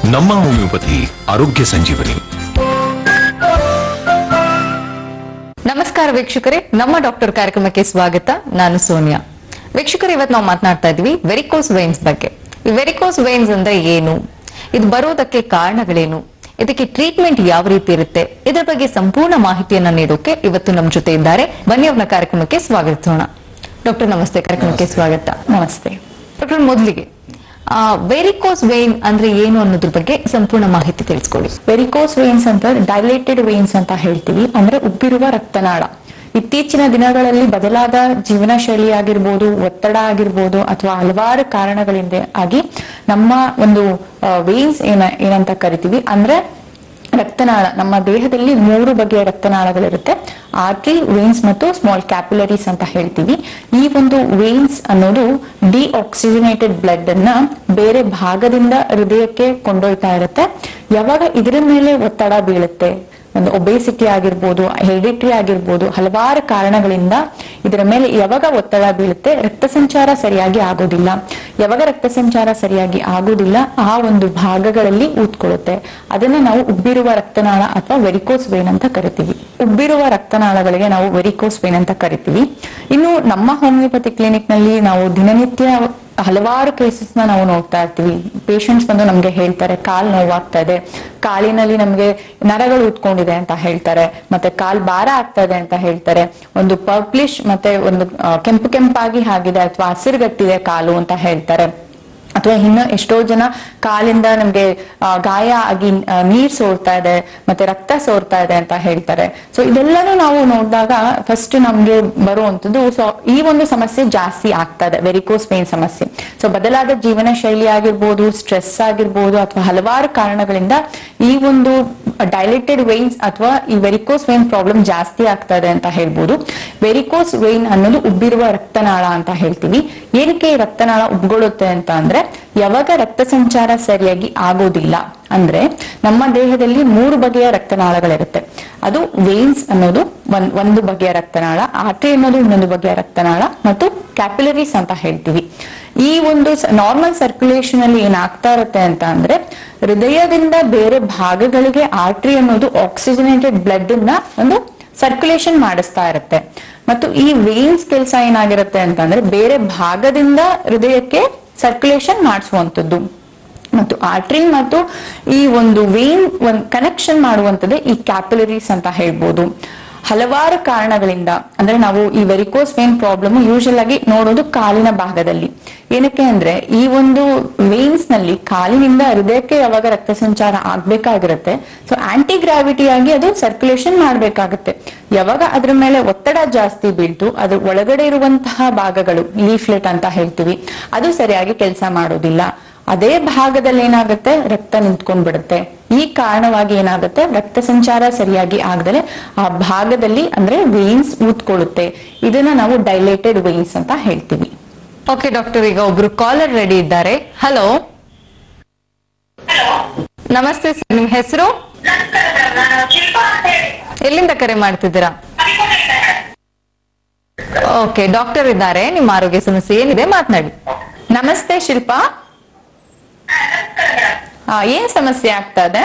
ನಮ್ಮ ಹೋಮಿಯೋಪತಿ ಆರೋಗ್ಯ ಸಂಜೀವನಿ ನಮಸ್ಕಾರ ವೀಕ್ಷಕರೇ ನಮ್ಮ ಡಾಕ್ಟರ್ ಕಾರ್ಯಕ್ರಮಕ್ಕೆ ಸ್ವಾಗತ ನಾನು ಸೋನಿಯಾ ವೀಕ್ಷಕರು ಇವತ್ತು ನಾವು ಮಾತನಾಡ್ತಾ ಇದ್ವಿ ವೆರಿಕೋಸ್ ವೈನ್ಸ್ ಬಗ್ಗೆ ಈ ವೆರಿಕೋಸ್ ವೈನ್ಸ್ ಅಂದ್ರೆ ಏನು ಇದು ಬರೋದಕ್ಕೆ ಕಾರಣಗಳೇನು ಇದಕ್ಕೆ ಟ್ರೀಟ್ಮೆಂಟ್ ಯಾವ ರೀತಿ ಇರುತ್ತೆ ಇದರ ಬಗ್ಗೆ ಸಂಪೂರ್ಣ ಮಾಹಿತಿಯನ್ನ ನೀಡೋಕೆ ಇವತ್ತು ನಮ್ಮ ಜೊತೆ ಇದ್ದಾರೆ ಬನ್ನಿ ಅವ್ರನ್ನ ಕಾರ್ಯಕ್ರಮಕ್ಕೆ ಸ್ವಾಗತಿಸೋಣ ಡಾಕ್ಟರ್ ನಮಸ್ತೆ ಕಾರ್ಯಕ್ರಮಕ್ಕೆ ಸ್ವಾಗತ ನಮಸ್ತೆ ಡಾಕ್ಟರ್ ಮೊದಲಿಗೆ ವೆರಿಕೋಸ್ ವೈನ್ ಅಂದ್ರೆ ಏನು ಅನ್ನೋದ್ರ ಬಗ್ಗೆ ಸಂಪೂರ್ಣ ಮಾಹಿತಿ ತಿಳಿಸ್ಕೊಡಿ ವೆರಿಕೋಸ್ ವೇನ್ಸ್ ಅಂತ ಡೈಲೇಟೆಡ್ ವೇನ್ಸ್ ಅಂತ ಹೇಳ್ತೀವಿ ಅಂದ್ರೆ ಉಬ್ಬಿರುವ ರಕ್ತನಾಳ ಇತ್ತೀಚಿನ ದಿನಗಳಲ್ಲಿ ಬದಲಾದ ಜೀವನ ಶೈಲಿ ಆಗಿರ್ಬೋದು ಒತ್ತಡ ಆಗಿರ್ಬೋದು ಅಥವಾ ಹಲವಾರು ಕಾರಣಗಳಿಂದ ಆಗಿ ನಮ್ಮ ಒಂದು ವೇನ್ಸ್ ಏನ ಏನಂತ ಕರಿತೀವಿ ಅಂದ್ರೆ ರಕ್ತನಾಳ ನಮ್ಮ ದೇಹದಲ್ಲಿ ಮೂರು ಬಗೆಯ ರಕ್ತನಾಳಗಳಿರುತ್ತೆ ಆರ್ಟ್ರಿ ವೇನ್ಸ್ ಮತ್ತು ಸ್ಮಾಲ್ ಕ್ಯಾಪಿಲರೀಸ್ ಅಂತ ಹೇಳ್ತೀವಿ ಈ ಒಂದು ವೇನ್ಸ್ ಅನ್ನೋದು ಡಿಆಕ್ಸಿಜನೇಟೆಡ್ ಬ್ಲಡ್ ಅನ್ನ ಬೇರೆ ಭಾಗದಿಂದ ಹೃದಯಕ್ಕೆ ಕೊಂಡೊಯ್ತಾ ಇರುತ್ತೆ ಯಾವಾಗ ಇದರ ಮೇಲೆ ಒತ್ತಡ ಬೀಳುತ್ತೆ ಒಂದು ಒಬೇಸಿಟಿ ಆಗಿರ್ಬೋದು ಹೆರಿಡಿಟ್ರಿ ಆಗಿರ್ಬೋದು ಹಲವಾರು ಕಾರಣಗಳಿಂದ ಇದರ ಮೇಲೆ ಯಾವಾಗ ಒತ್ತಡ ಬೀಳುತ್ತೆ ರಕ್ತ ಸಂಚಾರ ಸರಿಯಾಗಿ ಆಗೋದಿಲ್ಲ ಯಾವಾಗ ರಕ್ತ ಸಂಚಾರ ಸರಿಯಾಗಿ ಆಗೋದಿಲ್ಲ ಆ ಒಂದು ಭಾಗಗಳಲ್ಲಿ ಊದ್ಕೊಳ್ಳುತ್ತೆ ಅದನ್ನ ನಾವು ಉಬ್ಬಿರುವ ರಕ್ತನಾಳ ಅಥವಾ ವೆರಿಕೋಸ್ ವೇನ್ ಅಂತ ಕರಿತೀವಿ ಉಬ್ಬಿರುವ ರಕ್ತನಾಳಗಳಿಗೆ ನಾವು ವೆರಿಕೋಸ್ ವೇನ್ ಅಂತ ಕರಿತೀವಿ ಇನ್ನು ನಮ್ಮ ಹೋಮಿಯೋಪತಿ ಕ್ಲಿನಿಕ್ ನಲ್ಲಿ ನಾವು ದಿನನಿತ್ಯ ಹಲವಾರು ಕೇಸಸ್ ನ ನಾವು ನೋಡ್ತಾ ಇರ್ತೀವಿ ಪೇಷಂಟ್ಸ್ ಬಂದು ನಮ್ಗೆ ಹೇಳ್ತಾರೆ ಕಾಲ್ ನೋವಾಗ್ತಾ ಇದೆ ಕಾಲಿನಲ್ಲಿ ನಮ್ಗೆ ನರಗಳು ಉತ್ಕೊಂಡಿದೆ ಅಂತ ಹೇಳ್ತಾರೆ ಮತ್ತೆ ಕಾಲ್ ಭಾರ ಆಗ್ತಾ ಇದೆ ಅಂತ ಹೇಳ್ತಾರೆ ಒಂದು ಪರ್ಪ್ಲಿಶ್ ಮತ್ತೆ ಒಂದು ಆ, ಕೆಂಪು ಕೆಂಪಾಗಿ ಆಗಿದೆ ಅಥವಾ ಹಸಿರುಗಟ್ಟಿದೆ ಕಾಲು ಅಂತ ಹೇಳ್ತಾರೆ ಅಥವಾ ಇನ್ನು ಎಷ್ಟೋ ಜನ ಕಾಲಿಂದ ನಮ್ಗೆ ಆ, ಗಾಯ ಆಗಿ ಆ, ನೀರ್ ಸೋರ್ತಾ ಇದೆ ಮತ್ತೆ ರಕ್ತ ಸೋರ್ತಾ ಇದೆ ಅಂತ ಹೇಳ್ತಾರೆ ಸೊ ಇದೆಲ್ಲಾನು ನಾವು ನೋಡಿದಾಗ ಫಸ್ಟ್ ನಮ್ಗೆ ಬರುವಂತದ್ದು ಸೊ ಈ ಒಂದು ಸಮಸ್ಯೆ ಜಾಸ್ತಿ ಆಗ್ತಾ ಇದೆ ವೆರಿಕೋಸ್ ಪೇನ್ ಸಮಸ್ಯೆ ಸೊ ಬದಲಾದ ಜೀವನ ಶೈಲಿ ಆಗಿರ್ಬೋದು ಸ್ಟ್ರೆಸ್ ಆಗಿರ್ಬೋದು ಅಥವಾ ಹಲವಾರು ಕಾರಣಗಳಿಂದ ಈ ಒಂದು ಡೈಲೇಟೆಡ್ ವೇನ್ಸ್ ಅಥವಾ ಈ ವೆರಿಕೋಸ್ ವೇನ್ ಪ್ರಾಬ್ಲಮ್ ಜಾಸ್ತಿ ಆಗ್ತಾ ಇದೆ ಅಂತ ಹೇಳ್ಬೋದು ವೆರಿಕೋಸ್ ವೇನ್ ಅನ್ನೋದು ಉಬ್ಬಿರುವ ರಕ್ತನಾಳ ಅಂತ ಹೇಳ್ತೀವಿ ಏನಕ್ಕೆ ಈ ರಕ್ತನಾಳ ಉಬ್ಗೊಳುತ್ತೆ ಅಂತ ಅಂದ್ರೆ ಯಾವಾಗ ರಕ್ತ ಸಂಚಾರ ಸರಿಯಾಗಿ ಆಗೋದಿಲ್ಲ ಅಂದ್ರೆ ನಮ್ಮ ದೇಹದಲ್ಲಿ ಮೂರು ಬಗೆಯ ರಕ್ತನಾಳಗಳಿರುತ್ತೆ ಅದು ವೇನ್ಸ್ ಅನ್ನೋದು ಒಂದ್ ಒಂದು ಬಗೆಯ ರಕ್ತನಾಳ ಆರ್ಟ್ರಿ ಅನ್ನೋದು ಇನ್ನೊಂದು ಬಗೆಯ ರಕ್ತನಾಳ ಮತ್ತು ಕ್ಯಾಪಿಲರೀಸ್ ಅಂತ ಹೇಳ್ತೀವಿ ಈ ಒಂದು ನಾರ್ಮಲ್ ಸರ್ಕ್ಯುಲೇಷನ್ ಅಲ್ಲಿ ಏನಾಗ್ತಾ ಇರುತ್ತೆ ಅಂತ ಅಂದ್ರೆ ಹೃದಯದಿಂದ ಬೇರೆ ಭಾಗಗಳಿಗೆ ಆರ್ಟ್ರಿ ಅನ್ನೋದು ಆಕ್ಸಿಜನೇಟೆಡ್ ಬ್ಲಡ್ ನ ಒಂದು ಸರ್ಕ್ಯುಲೇಷನ್ ಮಾಡಿಸ್ತಾ ಇರುತ್ತೆ ಮತ್ತು ಈ ವೇನ್ಸ್ ಕೆಲಸ ಏನಾಗಿರುತ್ತೆ ಅಂತಂದ್ರೆ ಬೇರೆ ಭಾಗದಿಂದ ಹೃದಯಕ್ಕೆ ಸರ್ಕ್ಯುಲೇಷನ್ ಮಾಡಿಸುವಂತದ್ದು ಮತ್ತು ಆರ್ಟ್ರಿ ಮತ್ತು ಈ ಒಂದು ವೇನ್ ಒಂದು ಕನೆಕ್ಷನ್ ಮಾಡುವಂತದ್ದೇ ಈ ಕ್ಯಾಪಿಲರೀಸ್ ಅಂತ ಹೇಳ್ಬೋದು ಹಲವಾರು ಕಾರಣಗಳಿಂದ ಅಂದ್ರೆ ನಾವು ಈ ವೆರಿಕೋಸ್ ವೇನ್ ಪ್ರಾಬ್ಲಮ್ ಯೂಶಲ್ ಆಗಿ ನೋಡೋದು ಕಾಲಿನ ಭಾಗದಲ್ಲಿ ಏನಕ್ಕೆ ಅಂದ್ರೆ ಈ ಒಂದು ವೇನ್ಸ್ ನಲ್ಲಿ ಕಾಲಿನಿಂದ ಹೃದಯಕ್ಕೆ ಯಾವಾಗ ರಕ್ತ ಸಂಚಾರ ಆಗ್ಬೇಕಾಗಿರುತ್ತೆ ಸೊ ಆಂಟಿ ಗ್ರಾವಿಟಿ ಆಗಿ ಅದು ಸರ್ಕ್ಯುಲೇಷನ್ ಮಾಡ್ಬೇಕಾಗತ್ತೆ ಯಾವಾಗ ಅದ್ರ ಮೇಲೆ ಒತ್ತಡ ಜಾಸ್ತಿ ಬೀಳ್ತು ಅದ್ರ ಒಳಗಡೆ ಇರುವಂತಹ ಭಾಗಗಳು ಲೀಫ್ಲೆಟ್ ಅಂತ ಹೇಳ್ತೀವಿ ಅದು ಸರಿಯಾಗಿ ಕೆಲಸ ಮಾಡೋದಿಲ್ಲ ಅದೇ ಭಾಗದಲ್ಲಿ ಏನಾಗುತ್ತೆ ರಕ್ತ ನಿಂತ್ಕೊಂಡ್ಬಿಡುತ್ತೆ ಈ ಕಾರಣವಾಗಿ ಏನಾಗುತ್ತೆ ರಕ್ತ ಸಂಚಾರ ಸರಿಯಾಗಿ ಆಗದಲೆ ಆ ಭಾಗದಲ್ಲಿ ಅಂದ್ರೆ ವೇನ್ಸ್ ಊದ್ಕೊಳ್ಳುತ್ತೆ ಇದನ್ನ ನಾವು ಡೈಲೇಟೆಡ್ ವೇನ್ಸ್ ಅಂತ ಹೇಳ್ತೀವಿ ಓಕೆ ಡಾಕ್ಟರ್ ಈಗ ಒಬ್ರು ಕಾಲರ್ ರೆಡಿ ಇದ್ದಾರೆ ಹಲೋ ನಮಸ್ತೆ ಸರ್ ನಿಮ್ ಹೆಸರು ಎಲ್ಲಿಂದ ಕರೆ ಮಾಡ್ತಿದ್ದೀರಾ ಓಕೆ ಡಾಕ್ಟರ್ ಇದ್ದಾರೆ ನಿಮ್ಮ ಆರೋಗ್ಯ ಸಮಸ್ಯೆ ಏನಿದೆ ಮಾತನಾಡಿ ನಮಸ್ತೆ ಶಿಲ್ಪಾ ಆ, ಏನ್ ಸಮಸ್ಯೆ ಆಗ್ತಾ ಇದೆ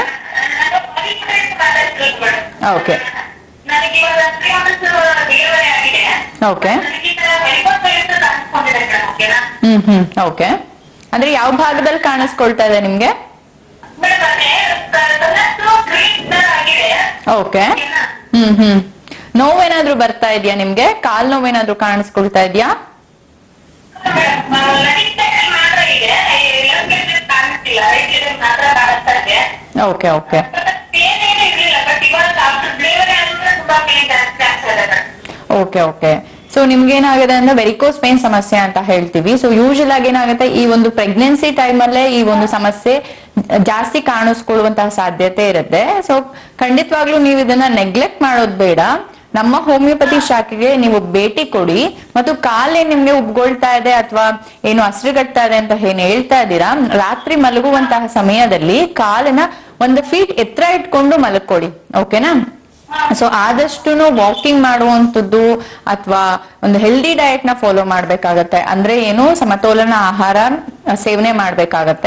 ಓಕೆ ನನಗೆ ಇವಾಗ three months delivery ಆಗಿದೆ. ಓಕೆ ನನಗೆ ಈ ತರ ವೆರಿಕೋಸ್ ಕಾಣಿಸ್ಕೊಂಡಿದೆ ಮೇಡಮ್, ಓಕೆನಾ? ಹ್ಮ್ ಹ್ಮ್ ಓಕೆ ಅಂದ್ರೆ ಯಾವ ಭಾಗದಲ್ಲಿ ಕಾಣಿಸ್ಕೊಳ್ತಾ ಇದೆ ನಿಮ್ಗೆ ಮೇಡಮ್, ಅದೇ ಕನಸು green ತರ ಆಗಿದೆ. ಓಕೆ ಓಕೆನಾ? ಹ್ಮ್ ಹ್ಮ್ ನೋವೇನಾದ್ರೂ ಬರ್ತಾ ಇದೆಯಾ ನಿಮ್ಗೆ ಕಾಲ್ ನೋವೇನಾದ್ರೂ ಕಾಣಿಸ್ಕೊಳ್ತಾ ಇದೆಯಾ ಮೇಡಮ್, ಆ, left side ಮಾತ್ರ ಇದೆ. ಈ left side ಕಾಣಿಸ್ತಿಲ್ಲ. right side ಮಾತ್ರ ಕಾಣಿಸ್ತಾ ಇದೆ. ಓಕೆ ಓಕೆ But pain ಏನೂ ಇರ್ಲಿಲ್ಲ. But ಇವಾಗ after delivery ಆದ್ಮೇಲೆ ತುಂಬಾ pain ಜಾಸ್ತಿ ಆಗ್ತಾ ಇದೆ ಮೇಡಮ್. ಓಕೆ ಓಕೆ ಸೊ ನಿಮ್ಗೆ ಏನಾಗಿದೆ ಅಂದ್ರೆ ವೆರಿಕೋಸ್ ಪೇನ್ ಸಮಸ್ಯೆ ಅಂತ ಹೇಳ್ತೀವಿ ಸೊ ಯೂಶಲ್ ಆಗಿ ಏನಾಗುತ್ತೆ ಈ ಒಂದು ಪ್ರೆಗ್ನೆನ್ಸಿ ಟೈಮಲ್ಲೇ ಈ ಒಂದು ಸಮಸ್ಯೆ ಜಾಸ್ತಿ ಕಾಣಿಸ್ಕೊಳ್ಳುವಂತಹ ಸಾಧ್ಯತೆ ಇರುತ್ತೆ ಸೊ ಖಂಡಿತವಾಗ್ಲೂ ನೀವು ಇದನ್ನ ನೆಗ್ಲೆಕ್ಟ್ ಮಾಡೋದು ಬೇಡ ನಮ್ಮ ಹೋಮಿಯೋಪತಿ ಶಾಖೆಗೆ ನೀವು ಭೇಟಿ ಕೊಡಿ ಮತ್ತು ಕಾಲೇ ನಿಮ್ಗೆ ಉಬ್ಗೊಳ್ತಾ ಇದೆ ಅಥವಾ ಏನು ಹಸಿರುಗಟ್ತಾ ಇದೆ ಅಂತ ಏನ್ ಹೇಳ್ತಾ ಇದ್ದೀರಾ ರಾತ್ರಿ ಮಲಗುವಂತಹ ಸಮಯದಲ್ಲಿ ಕಾಲನ್ನ ಒಂದು ಫೀಟ್ ಎತ್ತರ ಇಟ್ಕೊಂಡು ಮಲಗ್ಕೊಡಿ ಓಕೆನಾ ಸೊ ಆದಷ್ಟು ವಾಕಿಂಗ್ ಮಾಡುವಂತದ್ದು ಅಥವಾ ಒಂದು ಹೆಲ್ದಿ ಡಯಟ್ ನ ಫಾಲೋ ಮಾಡ್ಬೇಕಾಗತ್ತೆ ಅಂದ್ರೆ ಏನು ಸಮತೋಲನ ಆಹಾರ ಸೇವನೆ ಮಾಡ್ಬೇಕಾಗತ್ತೆ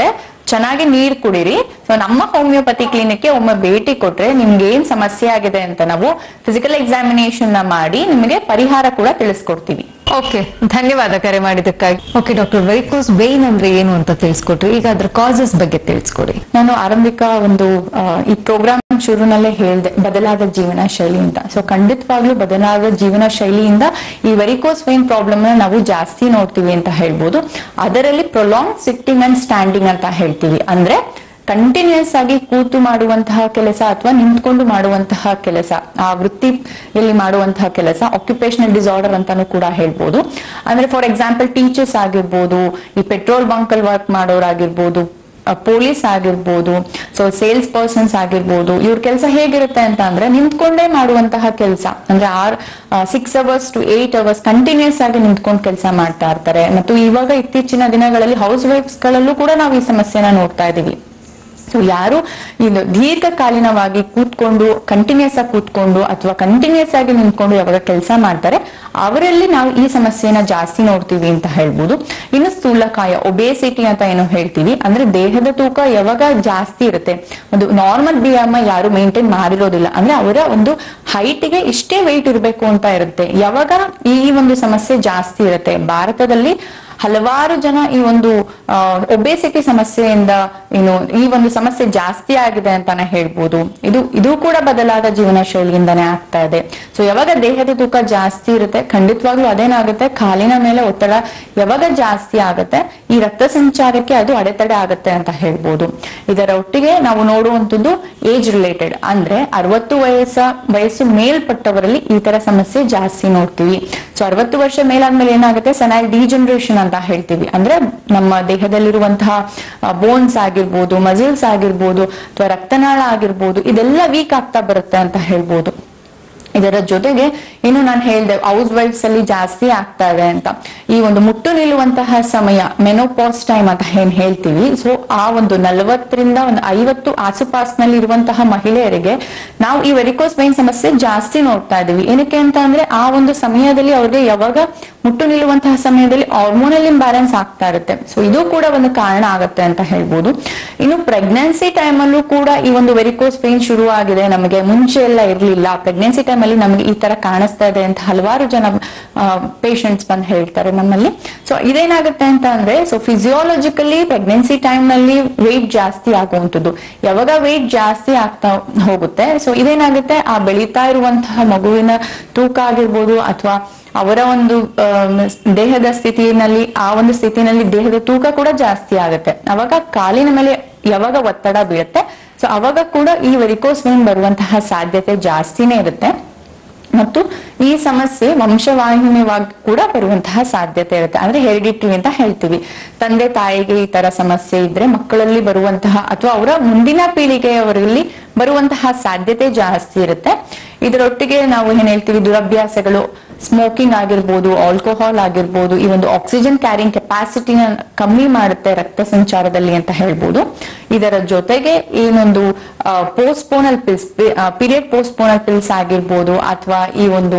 ಚೆನ್ನಾಗಿ ನೀರ್ ಕುಡೀರಿ ಸೊ ನಮ್ಮ ಹೋಮಿಯೋಪತಿ ಕ್ಲಿನಿಕ್ಗೆ ಒಮ್ಮೆ ಭೇಟಿ ಕೊಟ್ರೆ ನಿಮ್ಗೆ ಏನ್ ಸಮಸ್ಯೆ ಆಗಿದೆ ಅಂತ ನಾವು ಫಿಸಿಕಲ್ ಎಕ್ಸಾಮಿನೇಷನ್ ನ ಮಾಡಿ ನಿಮಗೆ ಪರಿಹಾರ ಕೂಡ ತಿಳಿಸ್ಕೊಡ್ತೀವಿ ಓಕೆ ಧನ್ಯವಾದ ಕರೆ ಮಾಡಿದ್ದಕ್ಕಾಗಿ ಓಕೆ ಡಾಕ್ಟರ್ ವೆರಿಕೋಸ್ ವೇನ್ ಅಂದ್ರೆ ಏನು ಅಂತ ತಿಳಿಸ್ಕೊಟ್ರಿ ಈಗ ಅದ್ರ ಕಾಸಸ್ ಬಗ್ಗೆ ತಿಳಿಸ್ಕೊಡಿ ನಾನು ಆರಂಭಿಕ ಒಂದು ಆ, ಈ ಪ್ರೋಗ್ರಾಮ್ ಶುರುನಲ್ಲೇ ಹೇಳಿದೆ ಬದಲಾದ ಜೀವನ ಶೈಲಿ ಅಂತ ಸೊ ಖಂಡಿತವಾಗ್ಲೂ ಬದಲಾದ ಜೀವನ ಶೈಲಿಯಿಂದ ಈ ವೆರಿಕೋಸ್ ವೈನ್ ಪ್ರಾಬ್ಲಮ್ ನ ನಾವು ಜಾಸ್ತಿ ನೋಡ್ತೀವಿ ಅಂತ ಹೇಳ್ಬೋದು ಅದರಲ್ಲಿ ಪ್ರೊಲಾಂಗ್ ಸಿಟ್ಟಿಂಗ್ ಅಂಡ್ ಸ್ಟ್ಯಾಂಡಿಂಗ್ ಅಂತ ಹೇಳ್ತೀವಿ ಅಂದ್ರೆ ಕಂಟಿನ್ಯೂಸ್ ಆಗಿ ಕೂತು ಮಾಡುವಂತಹ ಕೆಲಸ ಅಥವಾ ನಿಂತ್ಕೊಂಡು ಮಾಡುವಂತಹ ಕೆಲಸ ಆ ವೃತ್ತಿಯಲ್ಲಿ ಮಾಡುವಂತಹ ಕೆಲಸ ಆಕ್ಯುಪೇಷನಲ್ ಡಿಸಾರ್ಡರ್ ಅಂತಾನು ಕೂಡ ಹೇಳ್ಬೋದು ಅಂದ್ರೆ ಫಾರ್ ಎಕ್ಸಾಂಪಲ್ ಟೀಚರ್ಸ್ ಆಗಿರ್ಬೋದು ಈ ಪೆಟ್ರೋಲ್ ಬಂಕ್ ಅಲ್ಲಿ ವರ್ಕ್ ಮಾಡೋರಾಗಿರ್ಬೋದು ಪೊಲೀಸ್ ಆಗಿರ್ಬೋದು ಸೊ ಸೇಲ್ಸ್ ಪರ್ಸನ್ಸ್ ಆಗಿರ್ಬೋದು ಇವ್ರ ಕೆಲಸ ಹೇಗಿರುತ್ತೆ ಅಂತ ಅಂದ್ರೆ ನಿಂತ್ಕೊಂಡೇ ಮಾಡುವಂತಹ ಕೆಲಸ ಅಂದ್ರೆ or six hours to eight hours continuous ಆಗಿ ನಿಂತ್ಕೊಂಡು ಕೆಲಸ ಮಾಡ್ತಾ ಇರ್ತಾರೆ ಮತ್ತು ಇವಾಗ ಇತ್ತೀಚಿನ ದಿನಗಳಲ್ಲಿ ಹೌಸ್ ವೈಫ್ಸ್ ಗಳಲ್ಲೂ ಕೂಡ ನಾವು ಈ ಸಮಸ್ಯೆನ ನೋಡ್ತಾ ಇದೀವಿ ಸೊ ಯಾರು ಇದು ದೀರ್ಘಕಾಲೀನವಾಗಿ ಕೂತ್ಕೊಂಡು ಕಂಟಿನ್ಯೂಸ್ ಆಗಿ ಕೂತ್ಕೊಂಡು ಅಥವಾ ಕಂಟಿನ್ಯೂಸ್ ಆಗಿ ನಿಂತ್ಕೊಂಡು ಯಾವಾಗ ಕೆಲಸ ಮಾಡ್ತಾರೆ ಅವರಲ್ಲಿ ನಾವು ಈ ಸಮಸ್ಯೆನ ಜಾಸ್ತಿ ನೋಡ್ತೀವಿ ಅಂತ ಹೇಳ್ಬೋದು ಇನ್ನು ಸ್ಥೂಲಕಾಯ ಒಬೇಸಿಟಿ ಅಂತ ಏನೋ ಹೇಳ್ತೀವಿ ಅಂದ್ರೆ ದೇಹದ ತೂಕ ಯಾವಾಗ ಜಾಸ್ತಿ ಇರುತ್ತೆ ಒಂದು ನಾರ್ಮಲ್ ಬಿ ಎಂ ಯಾರು ಮೇಂಟೈನ್ ಮಾಡಿರೋದಿಲ್ಲ ಅಂದ್ರೆ ಅವರ ಒಂದು height ಗೆ ಇಷ್ಟೇ ವೆಯ್ಟ್ ಇರಬೇಕು ಅಂತ ಇರುತ್ತೆ ಯಾವಾಗ ಈ ಒಂದು ಸಮಸ್ಯೆ ಜಾಸ್ತಿ ಇರುತ್ತೆ ಭಾರತದಲ್ಲಿ ಹಲವಾರು ಜನ ಈ ಒಂದು ಒಬೇಸಿಟಿ ಸಮಸ್ಯೆಯಿಂದ ಏನು ಈ ಒಂದು ಸಮಸ್ಯೆ ಜಾಸ್ತಿ ಆಗಿದೆ ಅಂತಾನೆ ಹೇಳ್ಬೋದು ಇದು ಇದು ಕೂಡ ಬದಲಾದ ಜೀವನ ಶೈಲಿಯಿಂದಾನೇ ಆಗ್ತಾ ಇದೆ ಸೊ ಯಾವಾಗ ದೇಹದ ತೂಕ ಜಾಸ್ತಿ ಇರುತ್ತೆ ಖಂಡಿತವಾಗ್ಲೂ ಅದೇನಾಗುತ್ತೆ ಕಾಲಿನ ಮೇಲೆ ಒತ್ತಡ ಯಾವಾಗ ಜಾಸ್ತಿ ಆಗುತ್ತೆ ಈ ರಕ್ತ ಸಂಚಾರಕ್ಕೆ ಅದು ಅಡೆತಡೆ ಆಗುತ್ತೆ ಅಂತ ಹೇಳ್ಬೋದು ಇದರ ಒಟ್ಟಿಗೆ ನಾವು ನೋಡುವಂತದ್ದು ಏಜ್ ರಿಲೇಟೆಡ್ ಅಂದ್ರೆ ಅರವತ್ತು ವಯಸ್ಸ ವಯಸ್ಸು ಮೇಲ್ಪಟ್ಟವರಲ್ಲಿ ಈ ತರ ಸಮಸ್ಯೆ ಜಾಸ್ತಿ ನೋಡ್ತೀವಿ ಸೊ ಅರವತ್ತು ವರ್ಷ ಮೇಲಾದ್ಮೇಲೆ ಏನಾಗುತ್ತೆ ಸೆನೈಲ್ ಡಿಜನರೇಷನ್ ಅಂತ ಹೇಳ್ತೀವಿ ಅಂದ್ರೆ ನಮ್ಮ ದೇಹದಲ್ಲಿರುವಂತಹ ಬೋನ್ಸ್ ಆಗಿರ್ಬೋದು ಮಸಿಲ್ಸ್ ಆಗಿರ್ಬೋದು ಅಥವಾ ರಕ್ತನಾಳ ಆಗಿರ್ಬೋದು ಇದೆಲ್ಲ ವೀಕ್ ಆಗ್ತಾ ಬರುತ್ತೆ ಅಂತ ಹೇಳ್ಬೋದು ಇದರ ಜೊತೆಗೆ ಇನ್ನು ನಾನು ಹೇಳ್ದೆ ಹೌಸ್ ವೈಫ್ಸ್ ಅಲ್ಲಿ ಜಾಸ್ತಿ ಆಗ್ತಾ ಇದೆ ಅಂತ ಈ ಒಂದು ಮುಟ್ಟು ನಿಲ್ಲುವಂತಹ ಸಮಯ ಮೆನೋಪಾಸ್ ಟೈಮ್ ಅಂತ ಏನ್ ಹೇಳ್ತೀವಿ ಸೊ ಆ ಒಂದು ನಲವತ್ತರಿಂದ ಒಂದು ಐವತ್ತು ಆಸುಪಾಸಿನಲ್ಲಿ ಇರುವಂತಹ ಮಹಿಳೆಯರಿಗೆ ನಾವು ಈ ವೆರಿಕೋಸ್ ವೈನ್ ಸಮಸ್ಯೆ ಜಾಸ್ತಿ ನೋಡ್ತಾ ಇದೀವಿ ಏನಕ್ಕೆ ಅಂತ ಅಂದ್ರೆ ಆ ಒಂದು ಸಮಯದಲ್ಲಿ ಅವ್ರಿಗೆ ಯಾವಾಗ ಮುಟ್ಟು ನಿಲ್ಲುವಂತಹ ಸಮಯದಲ್ಲಿ ಹಾರ್ಮೋನಲ್ ಇಂಬ್ಯಾಲೆನ್ಸ್ ಆಗ್ತಾ ಇರುತ್ತೆ ಸೊ ಇದು ಕೂಡ ಒಂದು ಕಾರಣ ಆಗುತ್ತೆ ಅಂತ ಹೇಳ್ಬೋದು ಇನ್ನು ಪ್ರೆಗ್ನೆನ್ಸಿ ಟೈಮ್ ಅಲ್ಲೂ ಕೂಡ ಈ ಒಂದು ವೆರಿಕೋಸ್ ಪೇನ್ ಶುರು ಆಗಿದೆ ನಮಗೆ ಮುಂಚೆ ಎಲ್ಲ ಇರ್ಲಿಲ್ಲ ಪ್ರೆಗ್ನೆನ್ಸಿ ಟೈಮ್ ಅಲ್ಲಿ ನಮಗೆ ಈ ತರ ಕಾಣಿಸ್ತಾ ಇದೆ ಅಂತ ಹಲವಾರು ಜನ ಪೇಷಂಟ್ಸ್ ಬಂದು ಹೇಳ್ತಾರೆ ನಮ್ಮಲ್ಲಿ ಸೊ ಇದೇನಾಗುತ್ತೆ ಅಂತ ಅಂದ್ರೆ ಸೊ ಫಿಸಿಯಾಲಜಿಕಲಿ ಪ್ರೆಗ್ನೆನ್ಸಿ ಟೈಮ್ ನಲ್ಲಿ ವೆಯ್ಟ್ ಜಾಸ್ತಿ ಆಗುವಂಥದ್ದು ಯಾವಾಗ ವೆಯ್ಟ್ ಜಾಸ್ತಿ ಆಗ್ತಾ ಹೋಗುತ್ತೆ ಸೊ ಇದೇನಾಗುತ್ತೆ ಆ ಬೆಳೀತಾ ಇರುವಂತಹ ಮಗುವಿನ ತೂಕ ಆಗಿರ್ಬೋದು ಅಥವಾ ಅವರ ಒಂದು ಆಮ್, ದೇಹದ ಸ್ಥಿತಿನಲ್ಲಿ ಆ ಒಂದು ಸ್ಥಿತಿನಲ್ಲಿ ದೇಹದ ತೂಕ ಕೂಡ ಜಾಸ್ತಿ ಆಗುತ್ತೆ ಅವಾಗ ಕಾಲಿನ ಮೇಲೆ ಯಾವಾಗ ಒತ್ತಡ ಬೀಳುತ್ತೆ ಸೊ ಅವಾಗ ಕೂಡ ಈ ವೆರಿಕೋಸ್ ವೇನ್ ಬರುವಂತಹ ಸಾಧ್ಯತೆ ಜಾಸ್ತಿನೇ ಇರುತ್ತೆ ಮತ್ತು ಈ ಸಮಸ್ಯೆ ವಂಶವಾಹಿನಿಯಾಗಿ ಕೂಡ ಬರುವಂತಹ ಸಾಧ್ಯತೆ ಇರುತ್ತೆ ಅಂದ್ರೆ ಹೆರಿಡಿಟ್ರಿ ಅಂತ ಹೇಳ್ತೀವಿ ತಂದೆ ತಾಯಿಗೆ ಈ ತರ ಸಮಸ್ಯೆ ಇದ್ರೆ ಮಕ್ಕಳಲ್ಲಿ ಬರುವಂತಹ ಅಥವಾ ಅವರ ಮುಂದಿನ ಪೀಳಿಗೆಯವರಲ್ಲಿ ಬರುವಂತಹ ಸಾಧ್ಯತೆ ಜಾಸ್ತಿ ಇರುತ್ತೆ ಇದರೊಟ್ಟಿಗೆ ನಾವು ಏನ್ ಹೇಳ್ತೀವಿ ದುರಭ್ಯಾಸಗಳು ಸ್ಮೋಕಿಂಗ್ ಆಗಿರ್ಬೋದು ಆಲ್ಕೋಹಾಲ್ ಆಗಿರ್ಬೋದು ಈ ಒಂದು ಆಕ್ಸಿಜನ್ ಕ್ಯಾರಿಂಗ್ ಕೆಪಾಸಿಟಿನ ಕಮ್ಮಿ ಮಾಡುತ್ತೆ ರಕ್ತ ಸಂಚಾರದಲ್ಲಿ ಅಂತ ಹೇಳ್ಬೋದು ಇದರ ಜೊತೆಗೆ ಏನೊಂದು postponal pills period postponal pills ಆಗಿರ್ಬೋದು ಅಥವಾ ಈ ಒಂದು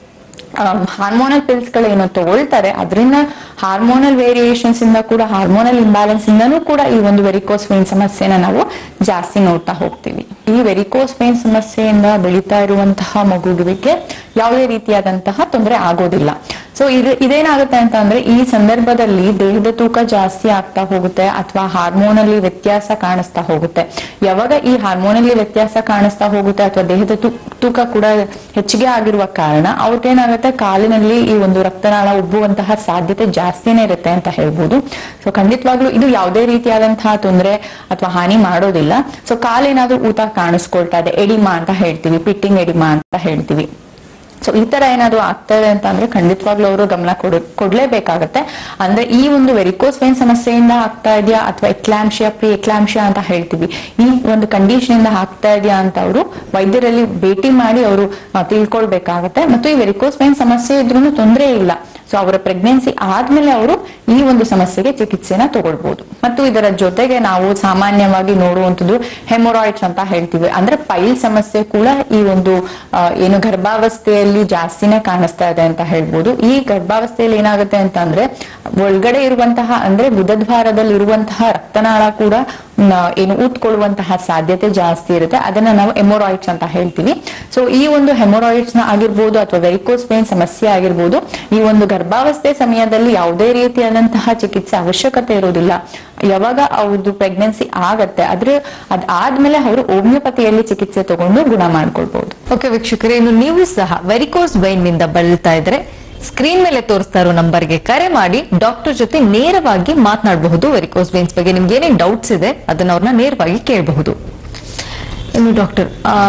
ಹಾರ್ಮೋನಲ್ ಪಿಲ್ಸ್ ಗಳೇನು ತಗೊಳ್ತಾರೆ ಅದರಿಂದ ಹಾರ್ಮೋನಲ್ ವೇರಿಯೇಷನ್ಸ್ ಇಂದ ಕೂಡ ಹಾರ್ಮೋನಲ್ ಇಂಬ್ಯಾಲೆನ್ಸ್ ಇಂದನೂ ಕೂಡ ಈ ಒಂದು ವೆರಿಕೋಸ್ ವೇನ್ ಸಮಸ್ಯೆನ ನಾವು ಜಾಸ್ತಿ ನೋಡ್ತಾ ಹೋಗ್ತೀವಿ ಈ ವೆರಿಕೋಸ್ ವೇನ್ ಸಮಸ್ಯೆಯಿಂದ ಬೆಳೀತಾ ಇರುವಂತಹ ಮಗುವಿಗೆ ಯಾವುದೇ ರೀತಿಯಾದಂತಹ ತೊಂದರೆ ಆಗೋದಿಲ್ಲ ಸೊ ಇದು ಇದೇನಾಗುತ್ತೆ ಅಂತ ಅಂದ್ರೆ ಈ ಸಂದರ್ಭದಲ್ಲಿ ದೇಹದ ತೂಕ ಜಾಸ್ತಿ ಆಗ್ತಾ ಹೋಗುತ್ತೆ ಅಥವಾ ಹಾರ್ಮೋನಲ್ಲಿ ವ್ಯತ್ಯಾಸ ಕಾಣಿಸ್ತಾ ಹೋಗುತ್ತೆ ಯಾವಾಗ ಈ ಹಾರ್ಮೋನಲ್ಲಿ ವ್ಯತ್ಯಾಸ ಕಾಣಿಸ್ತಾ ಹೋಗುತ್ತೆ ಅಥವಾ ದೇಹದ ತು- ತೂಕ ಕೂಡ ಹೆಚ್ಚಿಗೆ ಆಗಿರುವ ಕಾರಣ ಅವ್ರಿಗೇನಾಗುತ್ತೆ ಕಾಲಿನಲ್ಲಿ ಈ ಒಂದು ರಕ್ತನಾಳ ಉಬ್ಬುವಂತಹ ಸಾಧ್ಯತೆ ಜಾಸ್ತಿನೇ ಇರುತ್ತೆ ಅಂತ ಹೇಳ್ಬೋದು ಸೊ ಖಂಡಿತವಾಗ್ಲೂ ಇದು ಯಾವುದೇ ರೀತಿಯಾದಂತಹ ತೊಂದರೆ ಅಥವಾ ಹಾನಿ ಮಾಡೋದಿಲ್ಲ ಸೊ ಕಾಲೇನಾದ್ರೂ ಊತ ಕಾಣಿಸ್ಕೊಳ್ತಾ ಇದೆ ಎಡಿಮಾ ಅಂತ ಹೇಳ್ತೀವಿ ಪಿಟ್ಟಿಂಗ್ ಎಡಿಮಾ ಅಂತ ಹೇಳ್ತೀವಿ ಸೊ ಈ ತರ ಏನಾದ್ರು ಆಗ್ತಾ ಇದೆ ಅಂತ ಅಂದ್ರೆ ಖಂಡಿತವಾಗ್ಲೂ ಅವರು ಗಮನ ಕೊಡ ಕೊಡ್ಲೇಬೇಕಾಗತ್ತೆ ಅಂದ್ರೆ ಈ ಒಂದು ವೆರಿಕೋಸ್ ವೇನ್ ಸಮಸ್ಯೆಯಿಂದ ಆಗ್ತಾ ಇದೆಯಾ ಅಥವಾ ಎಕ್ಲಾಂಶಿಯಾ ಪ್ರಿ ಎಕ್ಲಾಂಶಿಯಾ ಅಂತ ಹೇಳ್ತೀವಿ ಈ ಒಂದು ಕಂಡೀಷನ್ ಇಂದ ಆಗ್ತಾ ಇದೆಯಾ ಅಂತ ಅವರು ವೈದ್ಯರಲ್ಲಿ ಭೇಟಿ ಮಾಡಿ ಅವರು ತಿಳ್ಕೊಳ್ಬೇಕಾಗತ್ತೆ ಮತ್ತು ಈ ವೆರಿಕೋಸ್ ವೇನ್ ಸಮಸ್ಯೆ ಇದ್ರೂ ತೊಂದರೆ ಇಲ್ಲ ಸೊ ಅವರ ಪ್ರೆಗ್ನೆನ್ಸಿ ಆದ್ಮೇಲೆ ಅವರು ಈ ಒಂದು ಸಮಸ್ಯೆಗೆ ಚಿಕಿತ್ಸೆನ ತಗೊಳ್ಬಹುದು ಮತ್ತು ಇದರ ಜೊತೆಗೆ ನಾವು ಸಾಮಾನ್ಯವಾಗಿ ನೋಡುವಂತದ್ದು ಹೆಮೊರಾಯ್ಡ್ಸ್ ಅಂತ ಹೇಳ್ತೀವಿ ಅಂದ್ರೆ ಪೈಲ್ ಸಮಸ್ಯೆ ಕೂಡ ಈ ಒಂದು ಆ, ಏನು ಗರ್ಭಾವಸ್ಥೆಯಲ್ಲಿ ಜಾಸ್ತಿನೇ ಕಾಣಿಸ್ತಾ ಇದೆ ಅಂತ ಹೇಳ್ಬೋದು ಈ ಗರ್ಭಾವಸ್ಥೆಯಲ್ಲಿ ಏನಾಗುತ್ತೆ ಅಂತ ಅಂದ್ರೆ ಒಳಗಡೆ ಇರುವಂತಹ ಅಂದ್ರೆ ಬುಧದ್ವಾರದಲ್ಲಿ ಇರುವಂತಹ ರಕ್ತನಾಳ ಕೂಡ ನ, ಏನು ಊದ್ಕೊಳ್ಳುವಂತಹ ಸಾಧ್ಯತೆ ಜಾಸ್ತಿ ಇರುತ್ತೆ ಅದನ್ನ ನಾವು ಎಮೊರಾಯ್ಡ್ಸ್ ಅಂತ ಹೇಳ್ತೀವಿ ಸೊ ಈ ಒಂದು ಹೆಮೊರಾಯ್ಡ್ಸ್ ನ ಆಗಿರ್ಬೋದು ಅಥವಾ ವೆರಿಕೋಸ್ ಪೇನ್ ಸಮಸ್ಯೆ ಆಗಿರ್ಬೋದು ಈ ಒಂದು ಗರ್ಭಾವಸ್ಥೆ ಸಮಯದಲ್ಲಿ ಯಾವುದೇ ರೀತಿಯಾದಂತಹ ಚಿಕಿತ್ಸೆ ಅವಶ್ಯಕತೆ ಇರೋದಿಲ್ಲ ಯಾವಾಗ ಅವ್ರದ್ದು ಪ್ರೆಗ್ನೆನ್ಸಿ ಆಗತ್ತೆ ಆದ್ರೆ ಅದಾದ್ಮೇಲೆ ಅವರು ಹೋಮಿಯೋಪತಿಯಲ್ಲಿ ಚಿಕಿತ್ಸೆ ತಗೊಂಡು ಗುಣ ಮಾಡ್ಕೊಳ್ಬಹುದು ಓಕೆ ವೀಕ್ಷಕರೇ ಇನ್ನು ನೀವು ಸಹ ವೆರಿಕೋಸ್ ವೈನ್ ನಿಂದ ಬಳಲ್ತಾ ಇದ್ರೆ ಸ್ಕ್ರೀನ್ ಮೇಲೆ ತೋರಿಸ್ತಾ ಇರೋ ನಂಬರ್ಗೆ ಕರೆ ಮಾಡಿ ಡಾಕ್ಟರ್ ಜೊತೆ ನೇರವಾಗಿ ಮಾತನಾಡಬಹುದು ವೆರಿಕೋಸ್ ವೈನ್ಸ್ ಬಗ್ಗೆ ನಿಮ್ಗೆ ಏನೇನ್ ಡೌಟ್ಸ್ ಇದೆ ಅದನ್ನ ಅವ್ರನ್ನ ನೇರವಾಗಿ ಕೇಳಬಹುದು ಇನ್ನು ಡಾಕ್ಟರ್